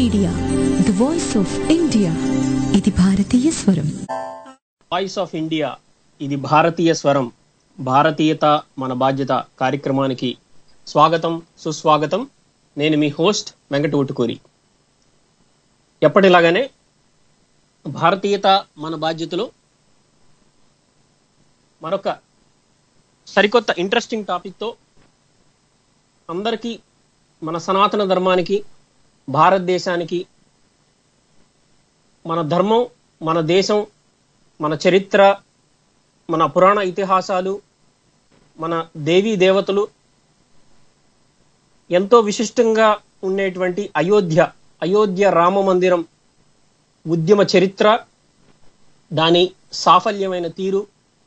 Media the voice of India ఇది భారతీయ స్వరం వాయిస్ ఆఫ్ ఇండియా ఇది భారతీయ స్వరం భారతీయత మన బాధ్యత కార్యక్రమానికి స్వాగతం సుస్వాగతం నేను మీ హోస్ట్ వెంకట ఉట్టుకూరి ఎప్పటిలాగానే భారతీయత మన బాధ్యతలో మరొక సరికొత్త ఇంట్రెస్టింగ్ టాపిక్తో అందరికీ మన సనాతన ధర్మానికి భారతదేశానికి మన ధర్మం మన దేశం మన చరిత్ర మన పురాణ ఇతిహాసాలు మన దేవీ దేవతలు ఎంతో విశిష్టంగా ఉండేటువంటి అయోధ్య అయోధ్య రామ మందిరం ఉద్యమ చరిత్ర దాని సాఫల్యమైన తీరు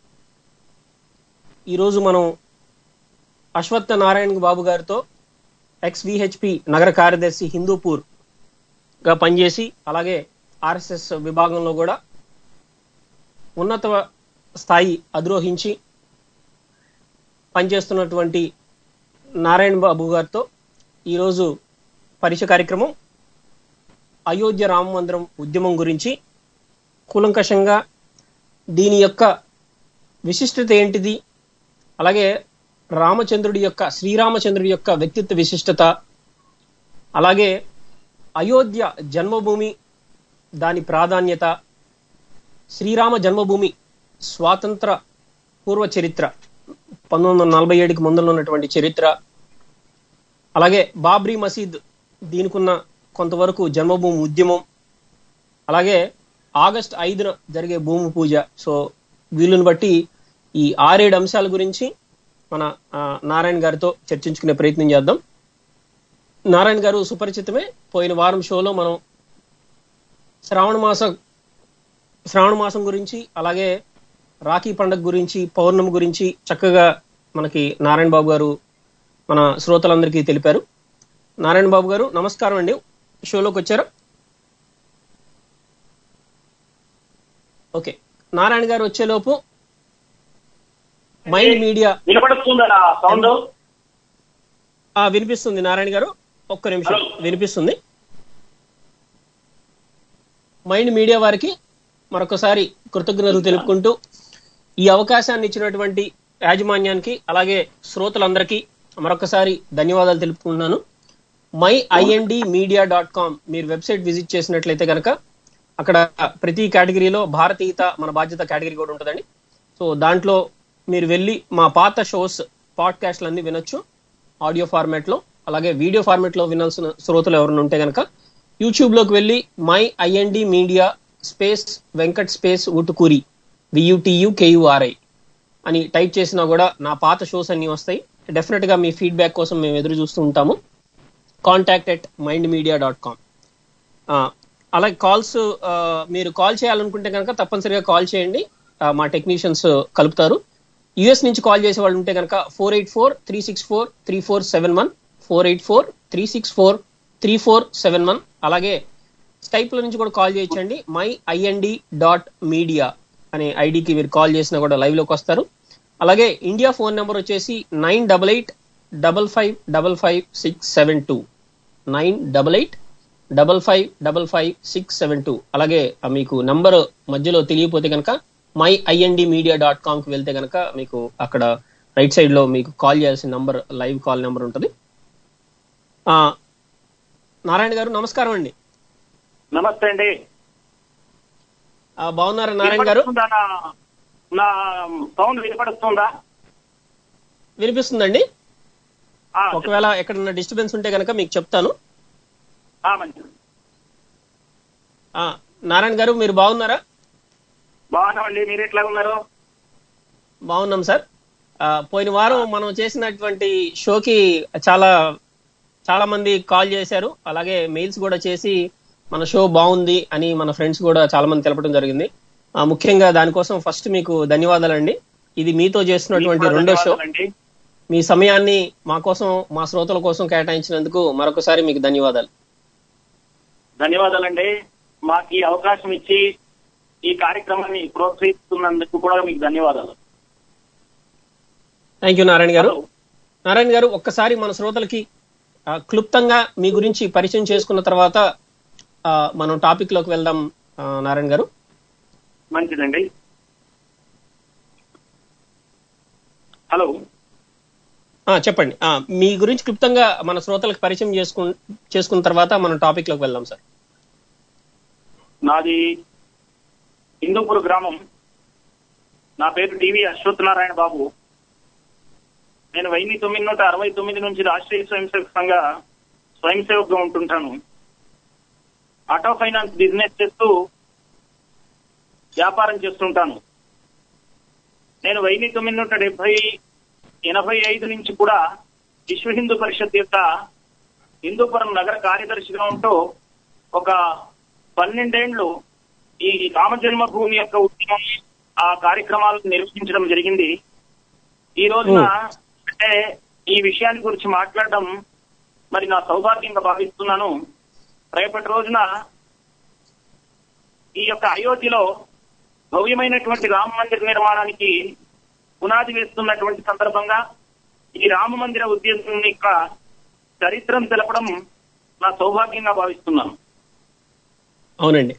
ఈరోజు మనం అశ్వత్థ నారాయణ బాబు గారితో ఎక్స్ విహెచ్పి నగర కార్యదర్శి హిందూపూర్ గా పనిచేసి అలాగే ఆర్ఎస్ఎస్ విభాగంలో కూడా ఉన్నత స్థాయి అధిరోహించి పనిచేస్తున్నటువంటి నారాయణ బాబు గారితో ఈరోజు పరిచయ కార్యక్రమం అయోధ్య రామ మందిరం ఉద్యమం గురించి కూలంకషంగా దీని యొక్క విశిష్టత ఏంటిది అలాగే రామచంద్రుడి యొక్క శ్రీరామచంద్రుడి యొక్క వ్యక్తిత్వ విశిష్టత అలాగే అయోధ్య జన్మభూమి దాని ప్రాధాన్యత శ్రీరామ జన్మభూమి స్వాతంత్ర పూర్వ చరిత్ర పంతొమ్మిది వందల నలభై ఏడుకి ముందులో ఉన్నటువంటి చరిత్ర అలాగే బాబ్రీ మసీద్ దీనికున్న కొంతవరకు జన్మభూమి ఉద్యమం అలాగే ఆగస్ట్ ఐదున జరిగే భూమి పూజ సో వీళ్ళని బట్టి ఈ ఆరేడు అంశాల గురించి మన ఆ, నారాయణ గారితో చర్చించుకునే ప్రయత్నం చేద్దాం నారాయణ గారు సుపరిచితమే పోయిన వారం షోలో మనం శ్రావణ మాసం శ్రావణ మాసం గురించి అలాగే రాఖీ పండుగ గురించి పౌర్ణమి గురించి చక్కగా మనకి నారాయణ బాబు గారు మన శ్రోతలందరికీ తెలిపారు నారాయణ బాబు గారు నమస్కారం అండి షోలోకి వచ్చారా ఓకే నారాయణ గారు వచ్చేలోపు మైండ్ మీడియా వినపడుతుందా నా సౌండ్ ఆ వినిపిస్తుంది నారాయణ గారు ఒక్క నిమిషం హలో. వినిపిస్తుంది మైండ్ మీడియా వారికి మరొకసారి కృతజ్ఞతలు తెలుపుకుంటూ ఈ అవకాశాన్ని ఇచ్చినటువంటి యాజమాన్యానికి అలాగే శ్రోతలందరికీ మరొకసారి ధన్యవాదాలు తెలుపుకుంటున్నాను my IND media dot com మీరు వెబ్సైట్ విజిట్ చేసినట్లయితే కనుక అక్కడ ప్రతి కేటగిరీలో భారతీయత మన బాధ్యత కేటగిరీ కూడా ఉంటుందండి సో దాంట్లో మీరు వెళ్ళి మా పాత షోస్ పాడ్కాస్ట్లు అన్ని వినొచ్చు ఆడియో ఫార్మాట్ లో అలాగే వీడియో ఫార్మాట్ లో వినాల్సిన శ్రోతలు ఎవరైనా ఉంటే కనుక యూట్యూబ్ లోకి వెళ్ళి my IND media space Venkat space Utukuri V U T U K U R I అని టైప్ చేసినా కూడా నా పాత షోస్ అన్ని వస్తాయి డెఫినెట్ గా మీ ఫీడ్బ్యాక్ కోసం మేము ఎదురు చూస్తూ ఉంటాము contact at mind media dot com అలాగే కాల్స్ మీరు కాల్ చేయాలనుకుంటే కనుక తప్పనిసరిగా కాల్ చేయండి ఆ, మా టెక్నీషియన్స్ కలుపుతారు యుఎస్ నుంచి కాల్ చేసే వాళ్ళు ఉంటే కనుక four eight four three six four three four seven one four eight four three six four three four seven one అలాగే స్కైప్ లో నుంచి కూడా కాల్ చేయొచ్చండి మై ఐఎన్డి డాట్ మీడియా అనే ఐడికి మీరు కాల్ చేసినా కూడా లైవ్ లోకి వస్తారు అలాగే ఇండియా ఫోన్ నెంబర్ వచ్చేసి nine double eight double five double five six seven two nine double eight double five double five six seven two అలాగే ఆ మీకు నంబర్ మధ్యలో తెలియపోతే కనుక my IND media dot com కి వెళ్తే కనుక మీకు అక్కడ రైట్ సైడ్ లో మీకు కాల్ చేయాల్సిన నంబర్ లైవ్ కాల్ నెంబర్ ఉంటుంది ఆ, నారాయణ గారు నమస్కారం అండి నమస్తే అండి ఆ, బాగున్నారా నారాయణ గారు వినపడుతుందా నా- నా సౌండ్ వినపడుతుందా వినిపిస్తుందండి ఆ, ఒకవేళ ఎక్కడన్నా డిస్టర్బెన్స్ ఉంటే కనుక మీకు చెప్తాను ఆ, మంచిది ఆ, నారాయణ గారు మీరు బాగున్నారా బాగున్నామండి మీరు ఎట్లా ఉన్నారు బాగున్నాం సార్ ఆ, పోయిన వారం మనం చేసినటువంటి షోకి చాలా చాలా మంది కాల్ చేశారు అలాగే మెయిల్స్ కూడా చేసి మన షో బాగుంది అని మన ఫ్రెండ్స్ కూడా చాలా మంది తెలపడం జరిగింది ఆ, ముఖ్యంగా దానికోసం ఫస్ట్ మీకు ధన్యవాదాలండి ఇది మీతో చేస్తున్నటువంటి మీకు కూడా రెండో షో ధన్యవాదాలండి. మీ సమయాన్ని మా కోసం మా శ్రోతల కోసం కేటాయించినందుకు మరొకసారి మీకు ధన్యవాదాలు ధన్యవాదాలండి మాకు ఈ అవకాశం ఇచ్చి ఈ కార్యక్రమాన్ని ప్రోత్సహిస్తున్నందుకు కూడా మీకు ధన్యవాదాలు థ్యాంక్ యూ నారాయణ గారు హలో. నారాయణ గారు ఒక్కసారి మన శ్రోతలకి ఆ, క్లుప్తంగా మీ గురించి పరిచయం చేసుకున్న తర్వాత ఆ, మనం టాపిక్ లోకి వెళ్దాం ఆ, నారాయణ గారు మంచిదండి హలో ఆ, చెప్పండి ఆ, మీ గురించి క్లుప్తంగా మన శ్రోతలకు పరిచయం చేసుకు చేసుకున్న తర్వాత మనం టాపిక్ లోకి వెళ్దాం సార్ నాది హిందూపూర్ గ్రామం నా పేరు టీవీ అశ్వత్థనారాయణ బాబు నేను వెయ్యి తొమ్మిది నూట అరవై తొమ్మిది నుంచి రాష్ట్రీయ స్వయం సేవక సంఘ స్వయం సేవకుగా ఉంటుంటాను ఆటో ఫైనాన్స్ బిజినెస్ చేస్తూ వ్యాపారం చేస్తుంటాను నేను వెయ్యి తొమ్మిది నూట డెబ్బై ఎనభై ఐదు నుంచి కూడా విశ్వ హిందూ పరిషత్ యొక్క హిందూపురం నగర కార్యదర్శిగా ఉంటూ ఒక పన్నెండేళ్లు ఈ రామ జన్మభూమి యొక్క ఉద్యమం ఆ కార్యక్రమాలను నిర్వహించడం జరిగింది ఈ రోజున అంటే ఈ విషయాన్ని గురించి మాట్లాడడం మరి నా సౌభాగ్యంగా భావిస్తున్నాను రేపటి రోజున ఈ యొక్క అయోధ్యలో భవ్యమైనటువంటి రామ మందిర నిర్మాణానికి పునాది వేస్తున్నటువంటి సందర్భంగా ఈ రామ మందిర ఉద్దేశం యొక్క చరిత్రం తెలపడం నా సౌభాగ్యంగా భావిస్తున్నాను అవునండి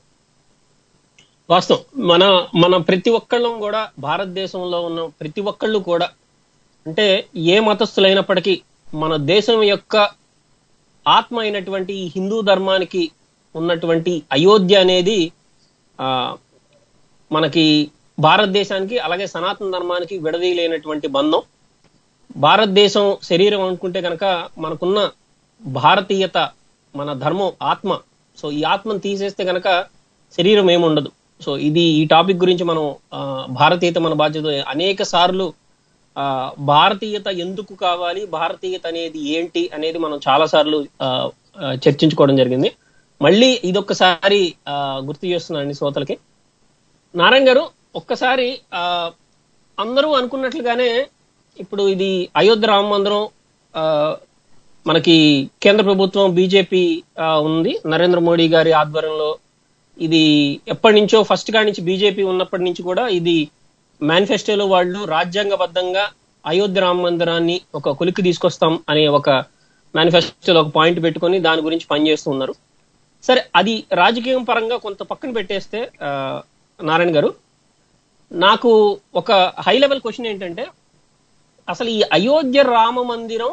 వాస్తవం మన మన ప్రతి ఒక్కళ్ళం కూడా భారతదేశంలో ఉన్న ప్రతి ఒక్కళ్ళు కూడా అంటే ఏ మతస్థులైనప్పటికీ మన దేశం యొక్క ఆత్మ అయినటువంటి ఈ హిందూ ధర్మానికి ఉన్నటువంటి అయోధ్య అనేది ఆ మనకి భారతదేశానికి అలాగే సనాతన ధర్మానికి విడదీయలేనటువంటి బంధం భారతదేశం శరీరం అనుకుంటే కనుక మనకున్న భారతీయత మన ధర్మం ఆత్మ సో ఈ ఆత్మను తీసేస్తే కనుక శరీరం ఏముండదు సో ఇది ఈ టాపిక్ గురించి మనం ఆ, భారతీయత మన బాధ్యత అనేక సార్లు ఆ, భారతీయత ఎందుకు కావాలి భారతీయత అనేది ఏంటి అనేది మనం చాలా సార్లు ఆ, ఆ, చర్చించుకోవడం జరిగింది మళ్ళీ ఇదొక్కసారి ఆ, గుర్తు చేస్తున్నానండి శ్రోతలకి నారాయణ గారు ఒక్కసారి ఆ, అందరూ అనుకున్నట్లుగానే ఇప్పుడు ఇది అయోధ్య రామ మందిరం ఆ, మనకి కేంద్ర ప్రభుత్వం బీజేపీ ఉంది నరేంద్ర మోడీ గారి ఆధ్వర్యంలో ఇది ఎప్పటి నుంచో ఫస్ట్ కాడి నుంచి బీజేపీ ఉన్నప్పటి నుంచి కూడా ఇది మేనిఫెస్టోలో వాళ్ళు రాజ్యాంగబద్ధంగా అయోధ్య రామ మందిరాన్ని ఒక కొలిక్కి తీసుకొస్తాం అనే ఒక మేనిఫెస్టోలో ఒక పాయింట్ పెట్టుకొని దాని గురించి పనిచేస్తూ ఉన్నారు సరే అది రాజకీయం పరంగా కొంత పక్కన పెట్టేస్తే ఆ, నారాయణ గారు నాకు ఒక హై లెవెల్ క్వశ్చన్ ఏంటంటే అసలు ఈ అయోధ్య రామ మందిరం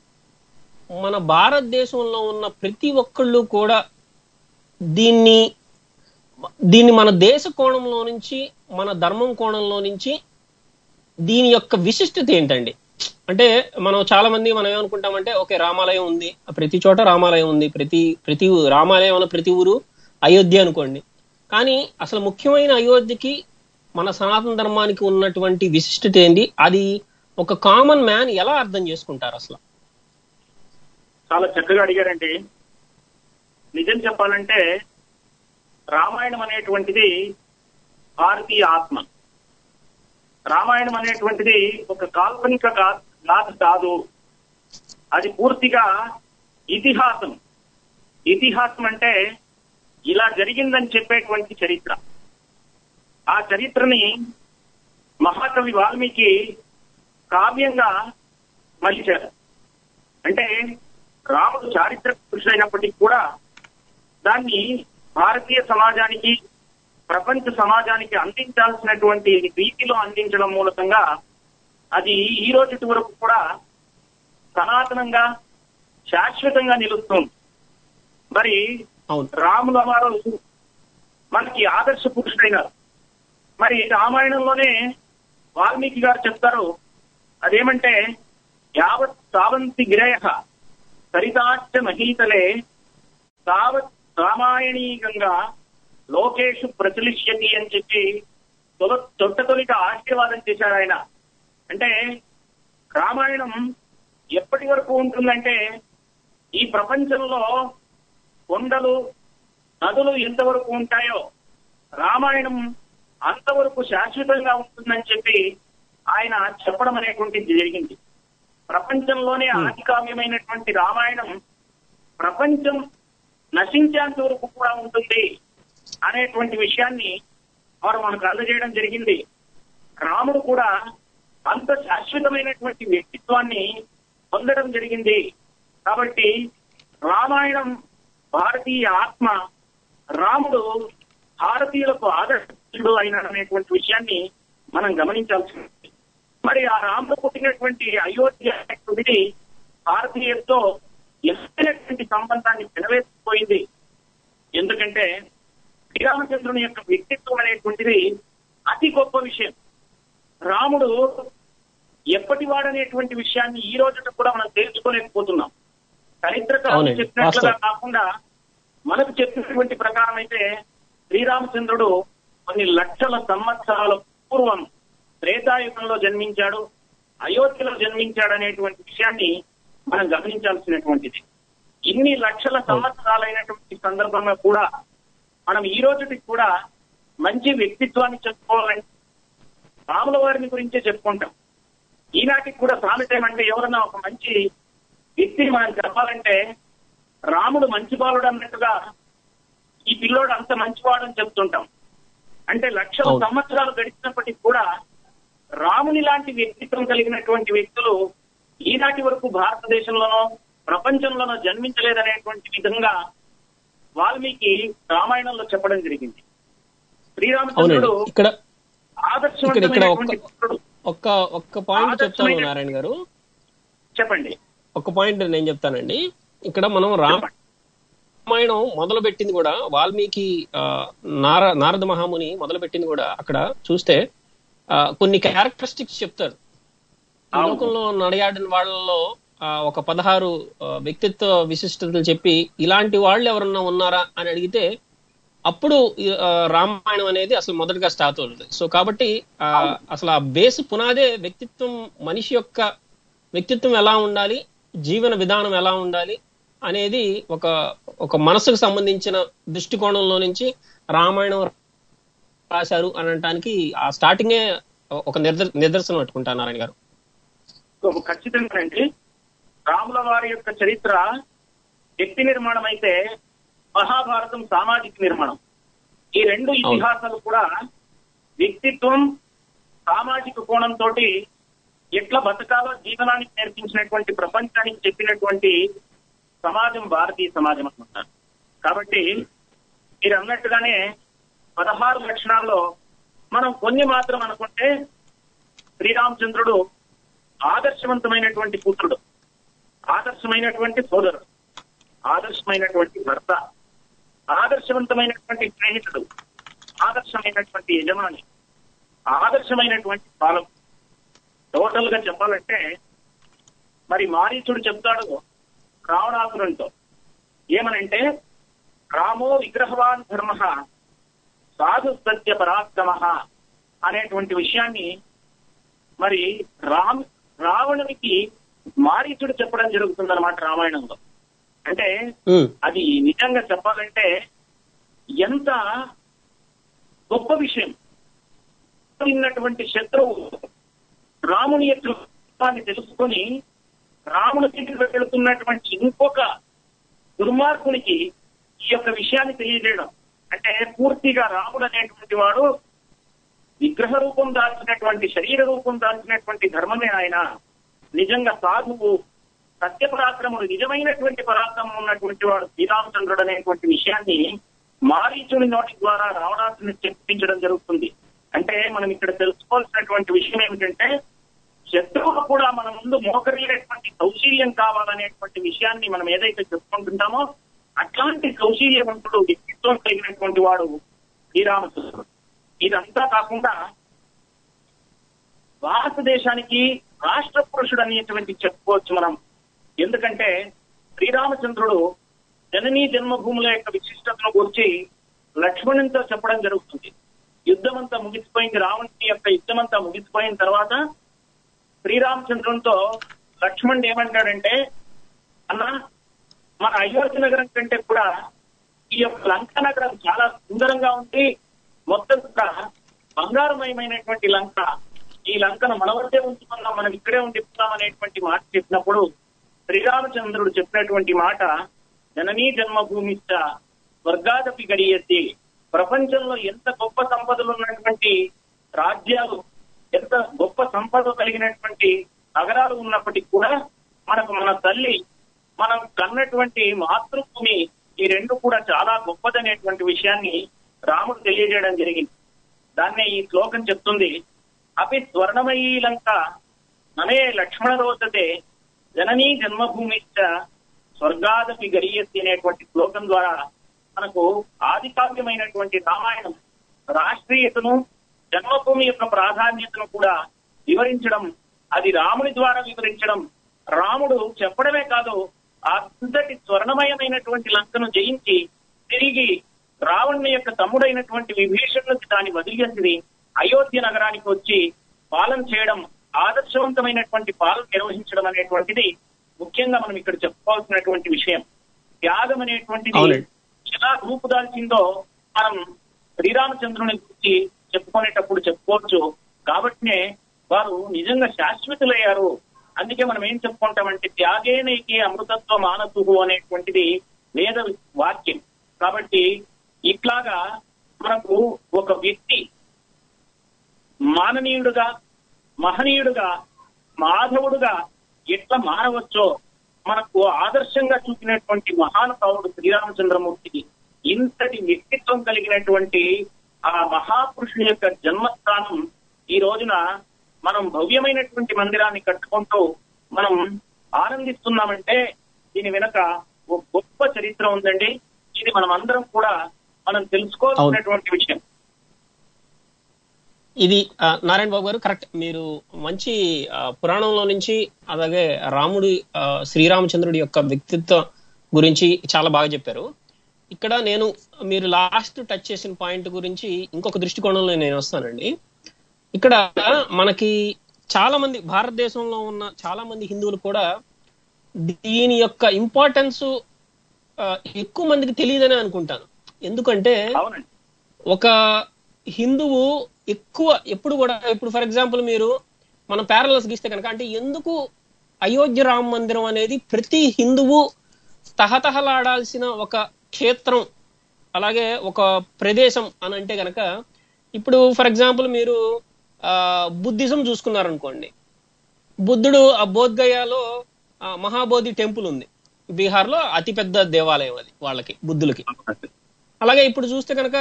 మన భారతదేశంలో ఉన్న ప్రతి ఒక్కళ్ళు కూడా దీన్ని దీన్ని మన దేశ కోణంలో నుంచి మన ధర్మం కోణంలో నుంచి దీని యొక్క విశిష్టత ఏంటండి అంటే మనం చాలా మంది మనం ఏమనుకుంటామంటే ఓకే రామాలయం ఉంది ప్రతి చోట రామాలయం ఉంది ప్రతి ప్రతి ఊ- రామాలయం ఉన్న ప్రతి ఊరు అయోధ్య అనుకోండి కానీ అసలు ముఖ్యమైన అయోధ్యకి మన సనాతన ధర్మానికి ఉన్నటువంటి విశిష్టత ఏంటి అది ఒక కామన్ మ్యాన్ ఎలా అర్థం చేసుకుంటారు అసలు చాలా చక్కగా అడిగారండి నిజం చెప్పాలంటే రామాయణం అనేటువంటిది భారతీయ ఆత్మ రామాయణం అనేటువంటిది ఒక కాల్పనిక గా- గాథ కాదు అది పూర్తిగా ఇతిహాసం ఇతిహాసం అంటే ఇలా జరిగిందని చెప్పేటువంటి చరిత్ర ఆ చరిత్రని మహాకవి వాల్మీకి కావ్యంగా మలిచారు అంటే రాముడు చారిత్రక పురుషుడైనప్పటికీ కూడా దాన్ని భారతీయ సమాజానికి ప్రపంచ సమాజానికి అందించాల్సినటువంటి రీతిలో అందించడం మూలకంగా అది ఈ రోజు వరకు కూడా సనాతనంగా శాశ్వతంగా నిలుస్తుంది మరి అవును రాముల వారు మనకి ఆదర్శ పురుషుడైనారు మరి రామాయణంలోనే వాల్మీకి గారు చెప్తారు అదేమంటే యావత్ సావంతి గిరయ సరితాచ్చ మహీతలే తావత్ రామాయణీయంగా లోకేషు ప్రచులిష్యతి అని చెప్పి తొల తొట్ట తొలిట ఆశీర్వాదం చేశారు ఆయన అంటే రామాయణం ఎప్పటి వరకు ఉంటుందంటే ఈ ప్రపంచంలో కొండలు నదులు ఎంతవరకు ఉంటాయో రామాయణం అంతవరకు శాశ్వతంగా ఉంటుందని చెప్పి ఆయన చెప్పడం అనేటువంటిది జరిగింది ప్రపంచంలోనే ఆది కావ్యమైనటువంటి రామాయణం ప్రపంచం నశించేంత వరకు కూడా ఉంటుంది అనేటువంటి విషయాన్ని వారు మనకు అందజేయడం జరిగింది రాముడు కూడా అంత శాశ్వతమైనటువంటి వ్యక్తిత్వాన్ని పొందడం జరిగింది కాబట్టి రామాయణం భారతీయ ఆత్మ రాముడు భారతీయులకు ఆదర్శుడు అయిన అనేటువంటి విషయాన్ని మనం గమనించాల్సి ఉంది మరి ఆ రాముడు పుట్టినటువంటి అయోధ్య అనేటువంటిది భారతీయులతో ఎన్నైనటువంటి సంబంధాన్ని పెనవేసిపోయింది ఎందుకంటే శ్రీరామచంద్రుని యొక్క వ్యక్తిత్వం అనేటువంటిది అతి గొప్ప విషయం రాముడు ఎప్పటి వాడనేటువంటి విషయాన్ని ఈ రోజున కూడా మనం తెలుసుకోలేకపోతున్నాం చరిత్రకారులు అవునండి, చెప్పినట్లుగా వాస్తవం. కాకుండా మనకు చెప్పినటువంటి ప్రకారం అయితే శ్రీరామచంద్రుడు కొన్ని లక్షల సంవత్సరాల పూర్వం త్రేతాయుగంలో జన్మించాడు అయోధ్యలో జన్మించాడు అనేటువంటి విషయాన్ని మనం గమనించాల్సినటువంటిది ఇన్ని లక్షల సంవత్సరాలైనటువంటి సందర్భంగా కూడా మనం ఈ రోజుకి కూడా మంచి వ్యక్తిత్వాన్ని చెప్పుకోవాలంటే రాముల వారిని గురించే చెప్పుకుంటాం ఈనాటికి కూడా సామెత ఏమంటే ఎవరన్నా ఒక మంచి వ్యక్తిని మనం చెప్పాలంటే రాముడు మంచి బాలుడు అన్నట్టుగా ఈ పిల్లోడు అంత మంచివాడు అని చెప్తుంటాం అంటే లక్షల అవును. సంవత్సరాలు గడిచినప్పటికీ కూడా రాముని లాంటి వ్యక్తిత్వం కలిగినటువంటి వ్యక్తులు ఈనాటి వరకు భారతదేశంలోనో ప్రపంచంలోనో జన్మించలేదనేటువంటి విధంగా వాల్మీకి రామాయణంలో చెప్పడం జరిగింది అవునండి శ్రీరామచంద్రుడు ఇక్కడ ఇక్కడ ఇక్కడ ఆదర్శవంతమైనటువంటి ఒక్క పుత్రుడు ఒక్క ఒక్క పాయింట్ చెప్తాను ఆదర్శమైన- నారాయణ గారు చెప్పండి ఒక పాయింట్ నేను చెప్తానండి ఇక్కడ మనం రామాయణం మొదలు పెట్టింది కూడా వాల్మీకి ఆ, నార నారద మహాముని మొదలు పెట్టింది కూడా అక్కడ చూస్తే ఆ, కొన్ని క్యారెక్టరిస్టిక్స్ చెప్తారు ఈ అవును. లోకంలో నడయాడిన వాళ్ళలో ఆ, ఒక పదహారు ఆ, వ్యక్తిత్వ విశిష్టతలు చెప్పి ఇలాంటి వాళ్ళు ఎవరన్నా ఉన్నారా అని అడిగితే అప్పుడు ఈ, ఆ, రామాయణం అనేది అసలు మొదటగా స్టార్ట్ అవుతుంది సో కాబట్టి ఆ, అసలు ఆ బేస్ పునాదే వ్యక్తిత్వం మనిషి యొక్క వ్యక్తిత్వం ఎలా ఉండాలి జీవన విధానం ఎలా ఉండాలి అనేది ఒక ఒక మనసుకు సంబంధించిన దృష్టికోణంలో నుంచి రామాయణం రాశారు అనడానికి ఆ స్టార్టింగే ఒక నిదర్ నిదర్శనం పెట్టుకుంటాను నారాయణ గారు ఖచ్చితంగా అండి రాముల వారి యొక్క చరిత్ర వ్యక్తి నిర్మాణం అయితే మహాభారతం సామాజిక నిర్మాణం ఈ రెండు ఇతిహాసాలు కూడా వ్యక్తిత్వం సామాజిక కోణంతో ఎట్లా బతకాలో జీవనానికి నేర్పించినటువంటి ప్రపంచానికి చెప్పినటువంటి సమాజం భారతీయ సమాజం అనుకుంటారు కాబట్టి మీరు అన్నట్టుగానే పదహారు లక్షణాల్లో మనం కొన్ని మాత్రం అనుకుంటే శ్రీరామచంద్రుడు ఆదర్శవంతమైనటువంటి పుత్రుడు ఆదర్శమైనటువంటి సోదరుడు ఆదర్శమైనటువంటి భర్త ఆదర్శవంతమైనటువంటి స్నేహితుడు ఆదర్శమైనటువంటి యజమాని ఆదర్శమైనటువంటి పాలకుడు టోటల్ గా చెప్పాలంటే మరి మారీచుడు చెప్తాడు రావణాసురునితో ఏమనంటే రామో విగ్రహవాన్ ధర్మ సాధు సత్య పరాక్రమ అనేటువంటి విషయాన్ని మరి రామ్ రావణునికి మారీచుడు చెప్పడం జరుగుతుందన్నమాట రామాయణంలో అంటే ఉమ్, అది నిజంగా చెప్పాలంటే ఎంత గొప్ప విషయం ఉన్నటువంటి శత్రువు రాముని యొక్క రూపాన్ని తెలుసుకొని రాముని దగ్గరికి వెళుతున్నటువంటి ఇంకొక దుర్మార్గునికి ఈ యొక్క విషయాన్ని తెలియజేయడం అంటే పూర్తిగా రాముడు అనేటువంటి వాడు విగ్రహ రూపం దాల్చినటువంటి శరీర రూపం దాల్చినటువంటి ధర్మమే ఆయన నిజంగా సాధువు సత్య పరాక్రముడు నిజమైనటువంటి పరాక్రమం ఉన్నటువంటి వాడు శ్రీరామచంద్రుడు అనేటువంటి విషయాన్ని మారీచుని నోటి ద్వారా రావణాసుని చెప్పించడం జరుగుతుంది అంటే మనం ఇక్కడ తెలుసుకోవాల్సినటువంటి విషయం ఏమిటంటే శత్రువులు కూడా మన ముందు మోకరిల్లేటువంటి కౌశల్యం కావాలనేటువంటి విషయాన్ని మనం ఏదైతే చెప్పుకుంటుంటామో అట్లాంటి కౌశల్యవంతుడు వ్యక్తిత్వం కలిగినటువంటి వాడు శ్రీరామచంద్రుడు ఇదంతా కాకుండా భారతదేశానికి రాష్ట్ర పురుషుడు అనేటువంటి చెప్పుకోవచ్చు మనం ఎందుకంటే శ్రీరామచంద్రుడు జననీ జన్మభూముల యొక్క విశిష్టతను గురించి లక్ష్మణునితో చెప్పడం జరుగుతుంది యుద్ధం అంతా ముగిసిపోయింది రావణుని యొక్క యుద్ధం అంతా ముగిసిపోయిన తర్వాత శ్రీరామచంద్రునితో లక్ష్మణుడు ఏమంటాడంటే అన్న మన అయోధ్య నగరం కంటే కూడా ఈ యొక్క లంక నగరం చాలా సుందరంగా ఉంది మొత్తం కూడా బంగారుమయమైనటువంటి లంక ఈ లంకను మన వద్దే ఉంచుకుందాం మనం ఇక్కడే ఉండిపోదాం అనేటువంటి మాట చెప్పినప్పుడు శ్రీరామచంద్రుడు చెప్పినటువంటి మాట జననీ జన్మభూమి స్వర్గాదపి గడియెత్తి ప్రపంచంలో ఎంత గొప్ప సంపదలు ఉన్నటువంటి రాజ్యాలు ఎంత గొప్ప సంపద కలిగినటువంటి నగరాలు ఉన్నప్పటికీ కూడా మనకు మన తల్లి మనం కన్నటువంటి మాతృభూమి ఈ రెండు కూడా చాలా గొప్పదనేటువంటి విషయాన్ని రాముడు తెలియజేయడం జరిగింది దాన్నే ఈ శ్లోకం చెప్తుంది అపి స్వర్ణమయీ లంక నమే లక్ష్మణ రోచతే జననీ జన్మభూమిశ్చ స్వర్గాదపి గరీయసి అనేటువంటి శ్లోకం ద్వారా మనకు ఆది కావ్యమైనటువంటి రామాయణం రాష్ట్రీయతను జన్మభూమి యొక్క ప్రాధాన్యతను కూడా వివరించడం అది రాముడి ద్వారా వివరించడం రాముడు చెప్పడమే కాదు ఆ అంతటి స్వర్ణమయమైనటువంటి లంకను జయించి తిరిగి రావణుని యొక్క తమ్ముడైనటువంటి విభీషణుడికి దాన్ని వదిలేసి అయోధ్య నగరానికి వచ్చి పాలన చేయడం ఆదర్శవంతమైనటువంటి పాలన నిర్వహించడం అనేటువంటిది ముఖ్యంగా మనం ఇక్కడ చెప్పుకోవాల్సినటువంటి విషయం త్యాగం అనేటువంటిది అవునండి. ఎలా రూపుదాల్చిందో మనం శ్రీరామచంద్రుని గురించి చెప్పుకునేటప్పుడు చెప్పుకోవచ్చు కాబట్టినే వారు నిజంగా శాశ్వతులయ్యారు అందుకే మనం ఏం చెప్పుకుంటామంటే త్యాగేనైకి అమృతత్వ మానసు అనేటువంటిది వేద వాక్యం కాబట్టి ఇట్లాగా మనకు ఒక వ్యక్తి మాననీయుడుగా మహనీయుడుగా మాధవుడుగా ఎట్లా మారవచ్చో మనకు ఆదర్శంగా చూపినటువంటి మహానుభావుడు శ్రీరామచంద్రమూర్తికి ఇంతటి వ్యక్తిత్వం కలిగినటువంటి ఆ మహాపురుషుని యొక్క జన్మస్థానం ఈ రోజున మనం భవ్యమైనటువంటి మందిరాన్ని కట్టుకుంటూ మనం ఆనందిస్తున్నామంటే దీని వెనక ఒక గొప్ప చరిత్ర ఉందండి ఇది మనం అందరం కూడా మనం తెలుసుకోవాల్సినటువంటి విషయం ఇది ఆ, నారాయణ బాబు గారు కరెక్ట్ మీరు మంచి ఆ, పురాణంలో నుంచి అలాగే రాముడి ఆ, శ్రీరామచంద్రుడి యొక్క వ్యక్తిత్వం గురించి చాలా బాగా చెప్పారు ఇక్కడ నేను మీరు లాస్ట్ టచ్ చేసిన పాయింట్ గురించి ఇంకొక దృష్టికోణంలో నేను వస్తానండి ఇక్కడ మనకి చాలా మంది భారతదేశంలో ఉన్న చాలా మంది హిందువులు కూడా దీని యొక్క ఇంపార్టెన్స్ ఎక్కువ మందికి తెలియదని అనుకుంటాను ఎందుకంటే అవునండి ఒక హిందువు ఎక్కువ ఎప్పుడు కూడా ఇప్పుడు ఫర్ ఎగ్జాంపుల్ మీరు మనం ప్యారలల్స్ గీస్తే కనుక అంటే ఎందుకు అయోధ్య రామ మందిరం అనేది ప్రతి హిందువు తహతహలాడాల్సిన ఒక క్షేత్రం అలాగే ఒక ప్రదేశం అని అంటే కనుక ఇప్పుడు ఫర్ ఎగ్జాంపుల్ మీరు ఆ బుద్ధిజం చూసుకున్నారనుకోండి బుద్ధుడు ఆ బోధ్గయాలో ఆ, మహాబోధి టెంపుల్ ఉంది బీహార్లో అతిపెద్ద దేవాలయం అది వాళ్ళకి బుద్ధులకి అలాగే ఇప్పుడు చూస్తే కనుక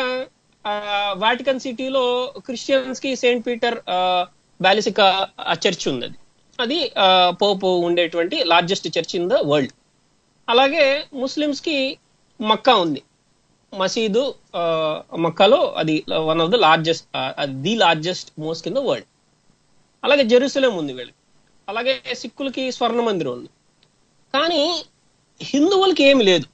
వాటికన్ సిటీలో క్రిస్టియన్స్ కి సెయింట్ పీటర్ బాలిసికా చర్చ్ ఉంది అది అది ఆ, పోపు ఉండేటువంటి largest church in the world అలాగే ముస్లిమ్స్ కి మక్కా ఉంది మసీదు ఆ, మక్కాలో అది one of the largest the largest mosque in the world అలాగే జెరూసలేం ఉంది వీళ్ళకి అలాగే సిక్కులకి స్వర్ణ మందిరం ఉంది కానీ హిందువులకి ఏమి లేదు